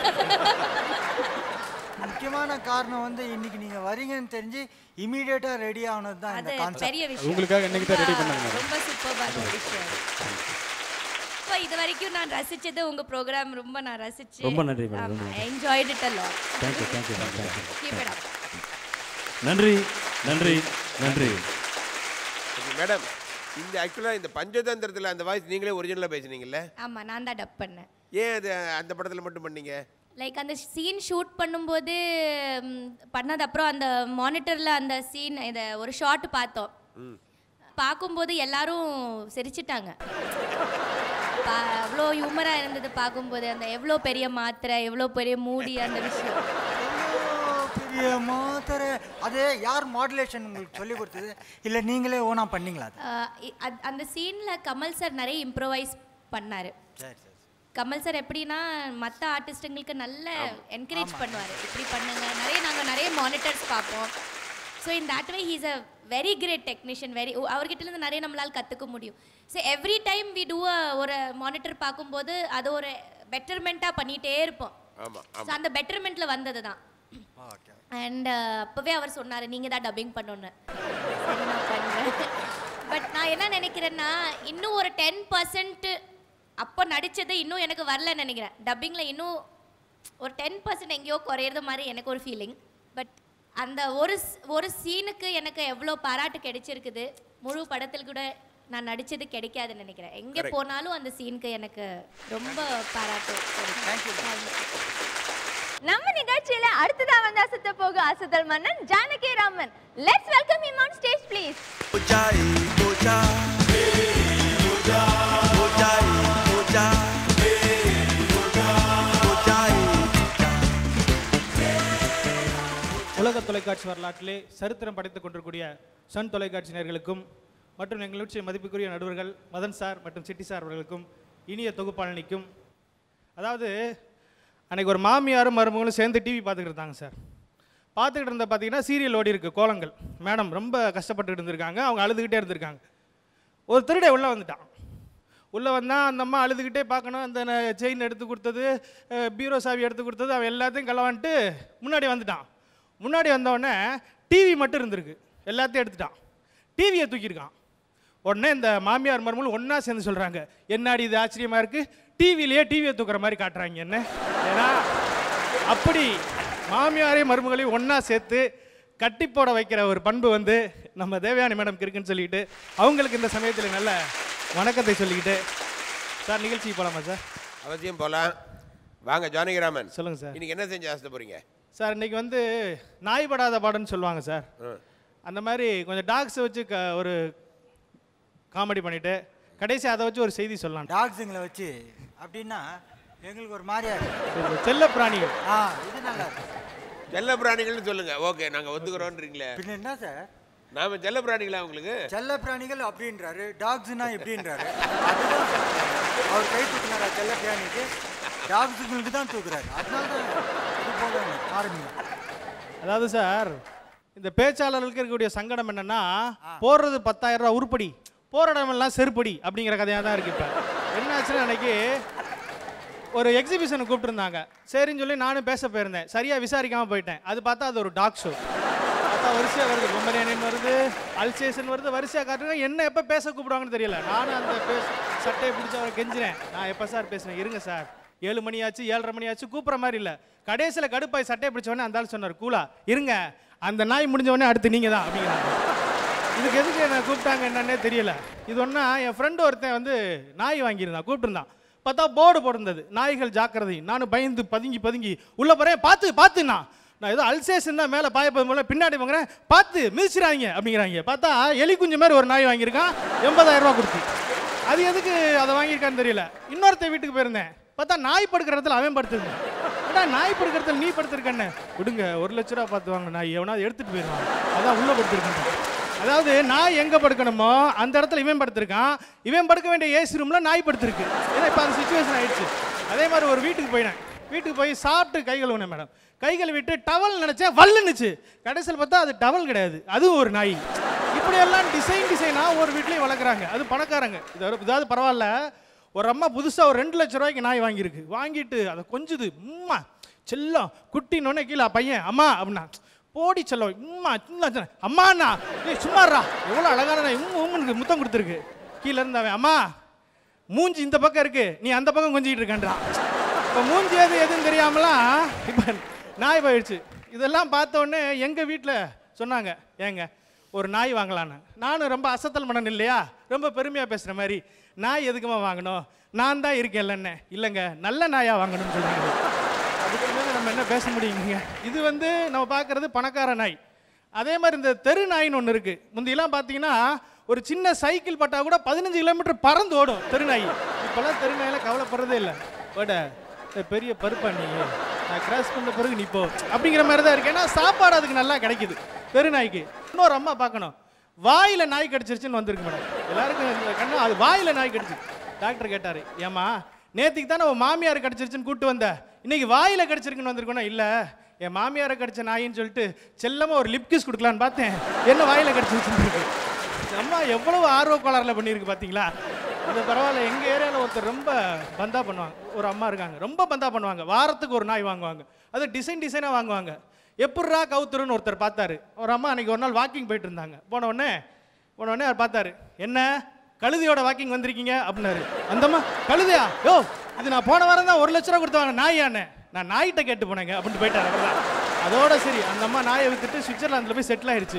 முக்கியமான காரணம் வந்து இன்னைக்கு நீங்க வரீங்கன்னு தெரிஞ்சு இமீடியட்டா ரெடி ஆனது தான் இந்த
அது
கான்செப்ட்
பெரிய விஷயம்
உங்களுக்காக இன்னைக்கு தான் ready பண்ணாங்க.
ரொம்ப சூப்பரான ஒரு விஷயம் இப்போ இது வரைக்கும் நான் ரசிச்சது உங்க ப்ரோக்ராம் ரொம்ப நான் ரசிச்சு
ரொம்ப நன்றி மேடம், ரொம்ப நன்றி.
Enjoyed it uh
thank you thank you thank you
keep it up
நன்றி நன்றி நன்றி
மேடம் இந்த ஆக்சுவலாக இந்த பஞ்சதந்திரத்தில் அந்த வாய்ஸ் நீங்களே ஒரிஜினலாக பேசுனீங்கல்ல
ஆமா நான் தான் டப் பண்ணேன்
ஏன் அது அந்த படத்தில் மட்டும் பண்ணீங்க
லைக் அந்த சீன் ஷூட் பண்ணும்போது ம், பண்ணது அப்புறம் அந்த மானிட்டரில் அந்த சீன் இதை ஒரு ஷாட் பார்த்தோம்
ம்
பார்க்கும்போது எல்லாரும் சிரிச்சிட்டாங்க அவ்வளோ ஹியூமராக இருந்தது பார்க்கும்போது அந்த எவ்வளோ பெரிய மாத்திரை எவ்வளோ பெரிய மூடி அந்த விஷயம்
பெரிய மாத்திரை அது யார் மாடுலேஷன் உங்களுக்கு சொல்லி கொடுத்தது இல்ல நீங்களே ஓனா பண்ணீங்களா அது?
ஆஹ் இ- அத்- அந்த சீனில் கமல் சார் நிறைய இம்ப்ரோவைஸ் பண்ணார்
சரி சரி
கமல் சார் எப்படின்னா மற்ற ஆர்டிஸ்ட்டுங்களுக்கு நல்ல என்கரேஜ் பண்ணுவார் இப்படி பண்ணுங்க நிறைய நாங்கள் நிறைய மானிட்டர்ஸ் பார்ப்போம் so in that way he's uh very great technician very அவர்கிட்ட இருந்து நிறைய நம்மளால் கற்றுக்க முடியும் so every time we do ஒரு மானிட்டர் பார்க்கும்போது அது ஒரு பெட்டர்மெண்ட்டாக பண்ணிகிட்டே இருப்போம்
ஆமாம்
ஸோ அந்த பெட்டர்மெண்ட்டில் வந்தது தான் அண்ட் அப்போவே அவர் சொன்னார் நீங்கள் தான் டப்பிங் பண்ணணுன்னு சரி நான் பண்ணுறேன் பட் நான் என்ன நினைக்கிறேன்னா இன்னும் ஒரு டென் பர்சன்ட் அப்போ நடித்தது இன்னும் எனக்கு வரலன்னு நினைக்கிறேன் டப்பிங்கில் இன்னும் ஒரு டென் பர்சன்ட் எங்கேயோ குறையிறது மாதிரி எனக்கு ஒரு ஃபீலிங் பட் அந்த ஒரு ஸ்- ஒரு சீனுக்கு எனக்கு எவ்வளோ பாராட்டு கிடைச்சிருக்குது முழு படத்தில் கூட நான் நடிச்சது கிடைக்காதுன்னு நினைக்கிறேன் எங்கே
Correct.
போனாலும் அந்த சீனுக்கு எனக்கு ரொம்ப பாராட்டு கிடைக்கும்
நம்ம நிகழ்ச்சியில அடுத்ததா வந்து அசத்த போக அசத்தல் மன்னன் Janaki Raman let's welcome him on stage please
உலக தொலைக்காட்சி வரலாற்றிலே சரித்திரம் படைத்துக் கொண்டிருக்கூடிய சன் தொலைக்காட்சி நேயர்களுக்கும் மற்றும் எங்கள் நிகழ்ச்சியை மதிப்புக்குரிய நடுவர்கள் மதன் சார் மற்றும் சிட்டி சார் அவர்களுக்கும் இனிய தொகுப்பாளனிக்கும் அதாவது அன்னைக்கு ஒரு மாமியாரும் மருமகளும் சேர்ந்து டிவி பார்த்துக்கிட்டு இருந்தாங்க சார் பார்த்துக்கிட்டு இருந்த பார்த்தீங்கன்னா சீரியல் ஓடி இருக்கு கோலங்கள் மேடம் ரொம்ப கஷ்டப்பட்டுக்கிட்டு இருந்திருக்காங்க அவங்க அழுதுகிட்டே இருந்திருக்காங்க ஒரு திருடை உள்ளே வந்துட்டான் உள்ளே வந்தால் அந்த அம்மா அழுதுகிட்டே பார்க்கணும் அந்த செயின் எடுத்து கொடுத்தது அஹ், பீரோ சாவி எடுத்து கொடுத்தது அவன் எல்லாத்தையும் களவான்ட்டு முன்னாடி வந்துட்டான் முன்னாடி வந்தவொடனே டிவி மட்டும் இருந்திருக்கு எல்லாத்தையும் எடுத்துட்டான் டிவியை தூக்கியிருக்கான் உடனே இந்த மாமியார் மருமகள் ஒன்றா சேர்ந்து சொல்கிறாங்க என்னாடி இது ஆச்சரியமாக இருக்குது டிவிலேயே டிவியை தூக்குற மாதிரி காட்டுறாங்க என்ன ஏன்னா அப்படி மாமியாரையும் மருமகளையும் ஒன்றா சேர்த்து கட்டி போட வைக்கிற ஒரு பண்பு வந்து நம்ம தேவயானி மேடம்க்கு இருக்குன்னு சொல்லிட்டு அவங்களுக்கு இந்த சமயத்தில் நல்ல வணக்கத்தை சொல்லிக்கிட்டு சார் நிகழ்ச்சிக்கு போகலாமா சார்
அவசியம் போகலாம் வாங்க ஜானகிராமன்
சொல்லுங்க சார்
இன்னைக்கு என்ன செஞ்சு ஆசை போறீங்க
சார் இன்னைக்கு வந்து நாய் படாத பாடுன்னு சொல்லுவாங்க சார் அந்த மாதிரி கொஞ்சம் டாக்ஸை வச்சு க ஒரு காமெடி பண்ணிட்டு கடைசி அதை வச்சு ஒரு செய்தி சொல்லலாம்
டாக்ஸுங்களை வச்சு அப்படின்னா எங்களுக்கு ஒரு மாதிரியா இருக்கு
செல்ல பிராணிகள்
ஆ இது நல்லா இருக்கு
செல்ல பிராணிகள்னு சொல்லுங்க ஓகே நாங்க ஒத்துக்கிறோன்றீங்களே
பின்ன என்ன சார்
நாம செல்ல பிராணிகளா உங்களுக்கு
செல்ல பிராணிகள் அப்படின்றாரு டாக்ஸ்னா எப்படின்றாரு அதுதான் சொல்றாரு. அவர் கை தூக்குனாரா செல்ல பிராணிக்கு டாக்ஸுங்களுக்கு தான் தூக்குறாரு அதனால தான் இது போல ஆரம்பிங்க
அதாவது சார் இந்த பேச்சாளர்களுக்கு இருக்கக்கூடிய சங்கடம் என்னன்னா போடுறது பத்தாயிரம் ரூபா உருப்படி போற இடமெல்லாம் செருப்படி அப்படிங்கிற கதையாக தான் இருக்கு இப்போ என்ன ஆச்சுன்னா அன்னைக்கு ஒரு எக்ஸிபிஷனுக்கு கூப்பிட்டுருந்தாங்க சரின்னு சொல்லி நானும் பேச போயிருந்தேன் சரியாக விசாரிக்காமல் போயிட்டேன் அது பார்த்தா அது ஒரு டாக் ஷோ பார்த்தா வரிசையாக வருது பொம்மரேனின் வருது அல்சேஷன் வருது வரிசையாக காட்டுறாங்க என்ன எப்போ பேச கூப்பிடுவாங்கன்னு தெரியல நானும் அந்த பேச சட்டையை பிடிச்சி அவரை கெஞ்சினேன் நான் எப்போ சார் பேசுனேன் இருங்க சார் ஏழு மணி ஆச்சு ஏழரை மணி ஆச்சு கூப்பிட்ற மாதிரி இல்லை கடைசியில் கடுப்பாய் சட்டையை பிடிச்சவொடனே அந்த ஆள் சொன்னார் கூலா இருங்க அந்த நாய் முடிஞ்ச உடனே அடுத்து நீங்கள் தான் அப்படிங்கிறாங்க இதுக்கு எதுக்கு என்ன கூப்பிட்டாங்க என்னன்னே தெரியல இது ஒன்றா என் ஃப்ரெண்டு ஒருத்தன் வந்து நாய் வாங்கியிருந்தான் கூப்பிட்டுருந்தான் பார்த்தா போர்டு போட்டிருந்தது நாய்கள் ஜாக்கிரதை நானும் பயந்து பதுங்கி பதுங்கி உள்ள போறேன் பார்த்து பார்த்துண்ணா நான் ஏதோ அல்சேஷன் தான் மேலே பாயப்பது மூலம் பின்னாடி வாங்குறேன் பார்த்து மிதிச்சிடாங்க அப்படிங்கிறாங்க பார்த்தா எலி குஞ்சு மாதிரி ஒரு நாய் வாங்கியிருக்கான் எண்பதாயிரம் ரூபா கொடுத்து அது எதுக்கு அதை வாங்கியிருக்கான்னு தெரியல இன்னொருத்த வீட்டுக்கு போயிருந்தேன் பார்த்தா நாய் படுக்கிற இடத்துல அவன் படுத்திருந்தான் ஏடா நாய் படுக்கிற இடத்துல நீ படுத்திருக்கன்னு விடுங்க ஒரு லட்ச ரூபா பார்த்து வாங்க நாய் எவனாவது எடுத்துட்டு போயிடுவான் அதான் உள்ள படுத்திருக்கேன் அதாவது நாய் எங்க படுக்கணுமோ அந்த இடத்துல இவன் படுத்திருக்கான் இவன் படுக்க வேண்டிய ஏசி ரூம்ல நாய் படுத்திருக்கு ஏன்னா இப்போ அந்த சுச்சுவேஷன் ஆயிடுச்சு அதே மாதிரி ஒரு வீட்டுக்கு போயினேன் வீட்டுக்கு போய் சாப்பிட்டு கை கழுவுனேன் மேடம் கை கழுவிட்டு டவல் நினைச்சேன் வல்லுன்னுச்சு கடைசியில் பார்த்தா அது டவல் கிடையாது அதுவும் ஒரு நாய் இப்படியெல்லாம் டிசைன் டிசைனாக ஒரு வீட்லேயும் வளர்க்குறாங்க அது பணக்காரங்க இது இதாவது பரவாயில்ல ஒரு அம்மா புதுசாக ஒரு ரெண்டு லட்ச ரூபாய்க்கு நாய் வாங்கியிருக்கு வாங்கிட்டு அதை கொஞ்சுது உம்மா செல்லம் குட்டினோடனே கீழே பையன் அம்மா அப்படின்னா போடி செல்லம் உம்மா சின்ன சின்ன அம்மாண்ணா ஏய் சும்மாறா எவ்வளோ அழகான நாய் உம் உம்முன்னு முத்தம் கொடுத்துருக்கு கீழே இருந்து அவன் அம்மா மூஞ்சி இந்த பக்கம் இருக்கு நீ அந்த பக்கம் கொஞ்சிக்கிட்டு இருக்கேன்றான் இப்போ மூஞ்சி எது எதுன்னு தெரியாமலாம் இப்போ நாய் போயிடுச்சு இதெல்லாம் பார்த்த உடனே எங்கள் வீட்டில் சொன்னாங்க ஏங்க ஒரு நாய் வாங்கலான்னு நானும் ரொம்ப அசத்தல் மனன் இல்லையா ரொம்ப பெருமையாக பேசுகிற மாதிரி நாய் எதுக்குமா வாங்கணும் நான் தான் இருக்கேன்லன்னு இல்லைங்க நல்ல நாயாக வாங்கணும்னு சொல்லுங்க அதுக்கு மேலே நம்ம என்ன பேச முடியுங்க இது வந்து நம்ம பார்க்குறது பணக்கார நாய் அதே மாதிரி இந்த தெரு நாயின்னு ஒன்று இருக்குது முந்தியெல்லாம் பார்த்தீங்கன்னா ஒரு சின்ன சைக்கிள் பட்டா கூட பதினஞ்சு கிலோமீட்டர் பறந்து ஓடும் தெரு நாய் இப்போல்லாம் தெரு நாயில கவலைப்படுறதே இல்லை பட் பெரிய பருப்பா நீ நான் கிராஸ் பண்ண பிறகு நீ போ அப்படிங்கிற மாதிரி தான் இருக்கு ஏன்னா சாப்பாடு அதுக்கு நல்லா கிடைக்குது தெரு நாய்க்கு இன்னொரு அம்மா பார்க்கணும் வாயில நாய் கடிச்சிருச்சுன்னு வந்திருக்கு மேடம் எல்லாருக்கும் இந்த கண்ணு அது வாயில நாய் கடிச்சு டாக்டர் கேட்டாரு ஏமா நேத்திக்கு தானே உன் மாமியார் கடிச்சிருச்சுன்னு கூட்டு வந்த இன்னைக்கு வாயில கடிச்சிருக்குன்னு வந்திருக்கோன்னா இல்ல என் மாமியாரை கடிச்ச நாயின்னு சொல்லிட்டு செல்லமா ஒரு லிப் கிஸ் கொடுக்கலான்னு பார்த்தேன் என்ன வாயில கடிச்சிருச்சுன்னு இருக்கு அம்மா எவ்வளவு ஆர்வ கோளாறுல பண்ணியிருக்கு பாத்தீங்களா இது பரவாயில்ல எங்க ஏரியால ஒருத்தர் ரொம்ப பந்தா பண்ணுவாங்க ஒரு அம்மா இருக்காங்க ரொம்ப பந்தா பண்ணுவாங்க வாரத்துக்கு ஒரு நாய் வாங்குவாங்க அது டிசைன் டிசைனா வாங்குவாங்க எப்பட்றா கவுத்துருன்னு ஒருத்தர் பார்த்தாரு ஒரு அம்மா அன்னைக்கு ஒரு நாள் வாக்கிங் போயிட்டு இருந்தாங்க போன உடனே போன உடனே அவர் பார்த்தாரு என்ன கழுதையோட வாக்கிங் வந்திருக்கீங்க அப்படின்னாரு அந்தம்மா கழுதையா யோ இது நான் போன வாரம் தான் ஒரு லட்ச ரூபா கொடுத்தாங்க நாயானே நான் நாய்கிட்ட கேட்டு போனேங்க அப்படின்ட்டு போயிட்டாரு அவர்தான் அதோட சரி அந்த அம்மா நாயை வித்துட்டு சுவிட்சர்லாந்தில் போய் செட்டில் ஆயிடுச்சு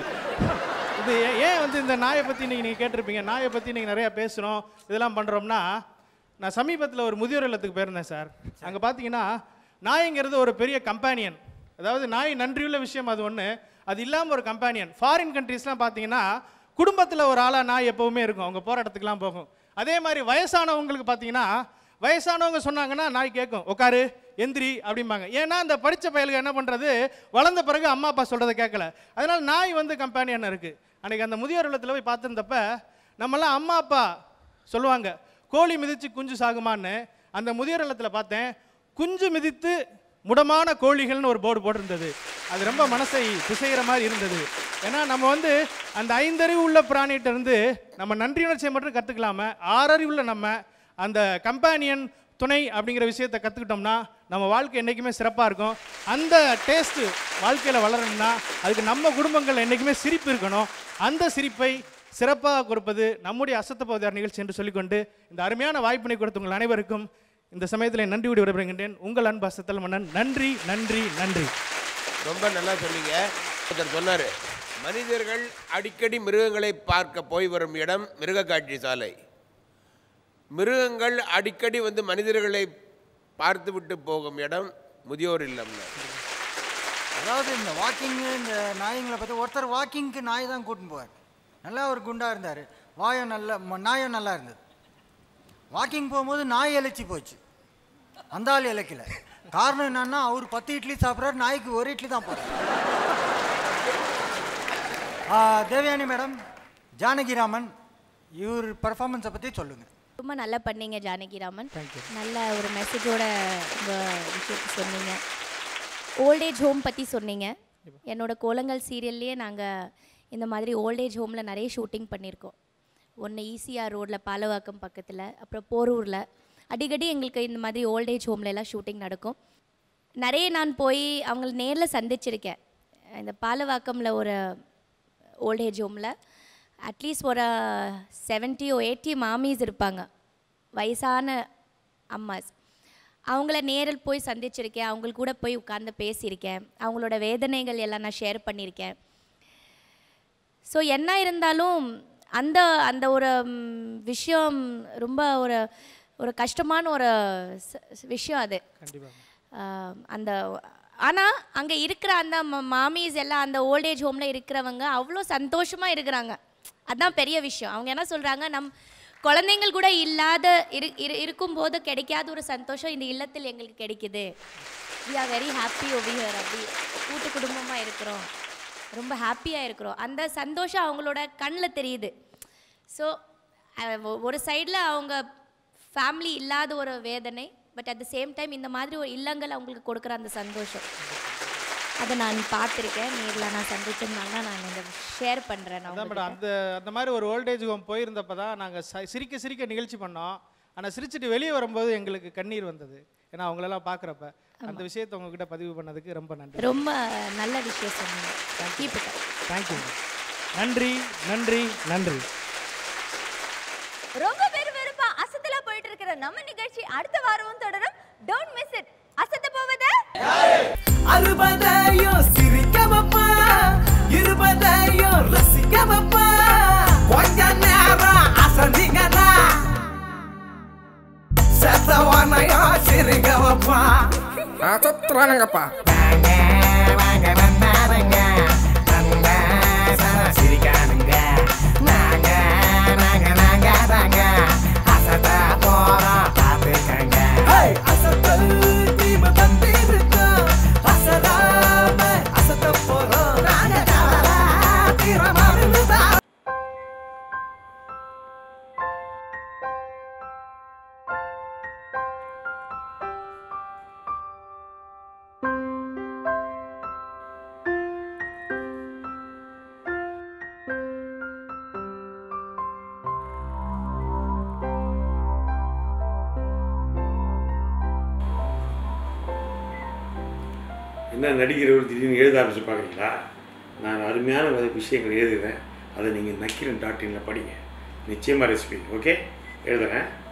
இது ஏ- ஏன் வந்து இந்த நாயை பற்றி நீங்கள் நீங்கள் கேட்டிருப்பீங்க நாயை பற்றி நீங்கள் நிறையா பேசுகிறோம் இதெல்லாம் பண்ணுறோம்னா நான் சமீபத்தில் ஒரு முதியோர் இல்லத்துக்கு போயிருந்தேன் சார் அங்கே பார்த்தீங்கன்னா நாய்ங்கிறது ஒரு பெரிய கம்பேனியன் அதாவது நாய் நன்றியுள்ள விஷயம் அது ஒன்று அது இல்லாமல் ஒரு கம்பேனியன் ஃபாரின் கண்ட்ரீஸ்லாம் பார்த்தீங்கன்னா குடும்பத்தில் ஒரு ஆளாக நாய் எப்போவுமே இருக்கும் அவங்க போகிற இடத்துக்குலாம் போகும் அதே மாதிரி வயசானவங்களுக்கு பார்த்தீங்கன்னா வயசானவங்க சொன்னாங்கன்னா நாய் கேட்கும் உட்காரு எந்திரி அப்படிம்பாங்க ஏன்னா அந்த படித்த பயலுக்கு என்ன பண்ணுறது வளர்ந்த பிறகு அம்மா அப்பா சொல்கிறத கேட்கல அதனால நாய் வந்து கம்பேனியன் இருக்குது அன்னைக்கு அந்த முதியோர் இல்லத்தில் போய் பார்த்துருந்தப்ப நம்மலாம் அம்மா அப்பா சொல்லுவாங்க கோழி மிதித்து குஞ்சு சாகுமான்னு அந்த முதியோர் இல்லத்தில் பார்த்தேன் குஞ்சு மிதித்து முடமான கோழிகள்னு ஒரு போர்டு போட்டிருந்தது அது ரொம்ப மனசை பிசைகிற மாதிரி இருந்தது ஏன்னா நம்ம வந்து அந்த ஐந்தறிவு உள்ள பிராணிகிட்ட இருந்து நம்ம நன்றியுணர்ச்சியை மட்டும் கற்றுக்கலாம ஆறறிவுள்ள நம்ம அந்த கம்பேனியன் துணை அப்படிங்கிற விஷயத்தை கற்றுக்கிட்டோம்னா நம்ம வாழ்க்கை என்றைக்குமே சிறப்பாக இருக்கும் அந்த டேஸ்ட்டு வாழ்க்கையில் வளரணும்னா அதுக்கு நம்ம குடும்பங்கள் என்றைக்குமே சிரிப்பு இருக்கணும் அந்த சிரிப்பை சிறப்பாக கொடுப்பது நம்முடைய அசத்த பகுதியார் நிகழ்ச்சி என்று சொல்லிக்கொண்டு இந்த அருமையான வாய்ப்பினை கொடுத்த உங்கள் அனைவருக்கும் இந்த சமயத்தில் நன்றி விட விடைபெறுகின்றேன் உங்கள் அன்பு அசத்தல் மன்னன் நன்றி நன்றி நன்றி
ரொம்ப நல்லா சொன்னீங்க ஒருத்தர் சொன்னார் மனிதர்கள் அடிக்கடி மிருகங்களை பார்க்க போய் வரும் இடம் மிருகக்காட்சி சாலை மிருகங்கள் அடிக்கடி வந்து மனிதர்களை பார்த்துவிட்டு போகும் இடம் முதியோர் இல்லம்னா
அதாவது இந்த வாக்கிங்கு இந்த நாய்ங்களை பார்த்து ஒருத்தர் வாக்கிங்க்கு நாய் தான் கூட்டின்னு போவார் நல்லா ஒரு குண்டா இருந்தார் வாயும் நல்ல ம- நாயும் நல்லா இருந்தது வாக்கிங் போகும்போது நாய் இழைச்சி போச்சு அந்த ஆள் இழைக்கல காரணம் என்னன்னா அவர் பத்து இட்லி சாப்பிட்றாரு நாய்க்கு ஒரு இட்லி தான் போடுறாரு ஆ, தேவயானி மேடம் ஜானகிராமன் இவர் பர்ஃபார்மன்ஸை பற்றி சொல்லுங்கள்
ரொம்ப நல்லா பண்ணீங்க ஜானகிராமன் நல்ல ஒரு மெசேஜோட உங்கள் விஷயத்தை சொன்னீங்க ஓல்டேஜ் ஹோம் பற்றி சொன்னீங்க என்னோட கோலங்கள் சீரியல்லையே நாங்கள் இந்த மாதிரி ஓல்டேஜ் ஹோமில் நிறைய ஷூட்டிங் பண்ணியிருக்கோம் ஒன்று ஈசிஆர் ரோட்டில் பாலவாக்கம் பக்கத்தில் அப்புறம் போரூரில் அடிக்கடி எங்களுக்கு இந்த மாதிரி ஓல்டேஜ் ஹோம்ல எல்லாம் ஷூட்டிங் நடக்கும் நிறைய நான் போய் அவங்கள நேரில் சந்திச்சிருக்கேன் இந்த பாலவாக்கமில் ஒரு ஓல்டேஜ் ஹோமில் அட்லீஸ்ட் ஒரு செவன்ட்டி ஓ எயிட்டி மாமிஸ் இருப்பாங்க வயசான அம்மாஸ் அவங்கள நேரில் போய் சந்திச்சிருக்கேன் அவங்களுக்கு கூட போய் உட்கார்ந்து பேசியிருக்கேன் அவங்களோட வேதனைகள் எல்லாம் நான் ஷேர் பண்ணியிருக்கேன் ஸோ என்ன இருந்தாலும் அந்த அந்த ஒரு ம், விஷயம் ரொம்ப ஒரு ஒரு கஷ்டமான ஒரு ச- ச- விஷயம் அது ஆஹ், அந்த ஆனால் அங்கே இருக்கிற அந்த ம- மாமிஸ் எல்லாம் அந்த ஓல்டேஜ் ஹோமில் இருக்கிறவங்க அவ்வளோ சந்தோஷமாக இருக்கிறாங்க அதான் பெரிய விஷயம் அவங்க என்ன சொல்கிறாங்க நம் குழந்தைங்கள் கூட இல்லாத இரு இரு இருக்கும்போது கிடைக்காத ஒரு சந்தோஷம் இந்த இல்லத்தில் எங்களுக்கு கிடைக்குது வி ஆர் வெரி ஹாப்பி ஓவியர் அப்படி கூட்டு குடும்பமாக இருக்கிறோம் ரொம்ப ஹாப்பியாக இருக்கிறோம் அந்த சந்தோஷம் அவங்களோட கண்ணில் தெரியுது ஸோ ஒரு சைடில் அவங்க ஃபேமிலி இல்லாத ஒரு வேதனை but at the same time இந்த மாதிரி ஒரு இல்லங்கள் அவங்களுக்கு கொடுக்குற அந்த சந்தோஷம் அதை நான் பார்த்துருக்கேன் நேரில் நான் சந்திச்சதுனால தான் நான் இந்த ஷேர் பண்ணுறேன் நான்
அதான் மேடம் அந்த அந்த மாதிரி ஒரு ஓல்டேஜ் ஹோம் போயிருந்தப்ப தான் நாங்கள் சிரிக்க சிரிக்க நிகழ்ச்சி பண்ணோம் ஆனால் சிரிச்சிட்டு வெளியே வரும்போது எங்களுக்கு கண்ணீர் வந்தது ஏன்னா அவங்களெல்லாம் பார்க்குறப்ப அந்த விஷயத்தை உங்ககிட்ட பதிவு பண்ணதுக்கு ரொம்ப நன்றி
ரொம்ப நல்ல விஷயம் சொன்னீங்க கீப் இட்
தேங்க்யூ நன்றி நன்றி நன்றி
ரொம்ப விறுவிறுப்பா அசத்தலா போயிட்டு இருக்கிற நம்ம நிகழ்ச்சி அடுத்த வாரமும் தொடரும் டோன்ட் மிஸ் இட் அசத்த போவது
அறுபதையும் சிரிக்க வைப்பா இருபதையும் ரசிக்க வைப்பா கொஞ்ச நேரம் அசந்திங்கன்னா செத்தவனையும் சிரிக்க வைப்பா சுத்துறானுங்கப்பா வாங்க வந்தாருங்க சிரிக்கானுங்க நாங்க நாங்க நாங்க தாங்க அசத்த போறோம் பார்த்துக்கங்க அசத்தல் தீம தந்திருக்கோம் அசராம அசத்த போறோம் நாங்க கவலா தீரமா இருந்துதான்
என்ன நடிக்கிறவர் திடீர்னு எழுத ஆரம்பிச்சு பார்க்குறீங்களா நான் அருமையான வ- விஷயங்கள் எழுதுகிறேன் அதை நீங்கள் நக்கீரன் டாட் இனில் படிங்க நிச்சயமாக ரெசிபி ஓகே எழுதுறேன்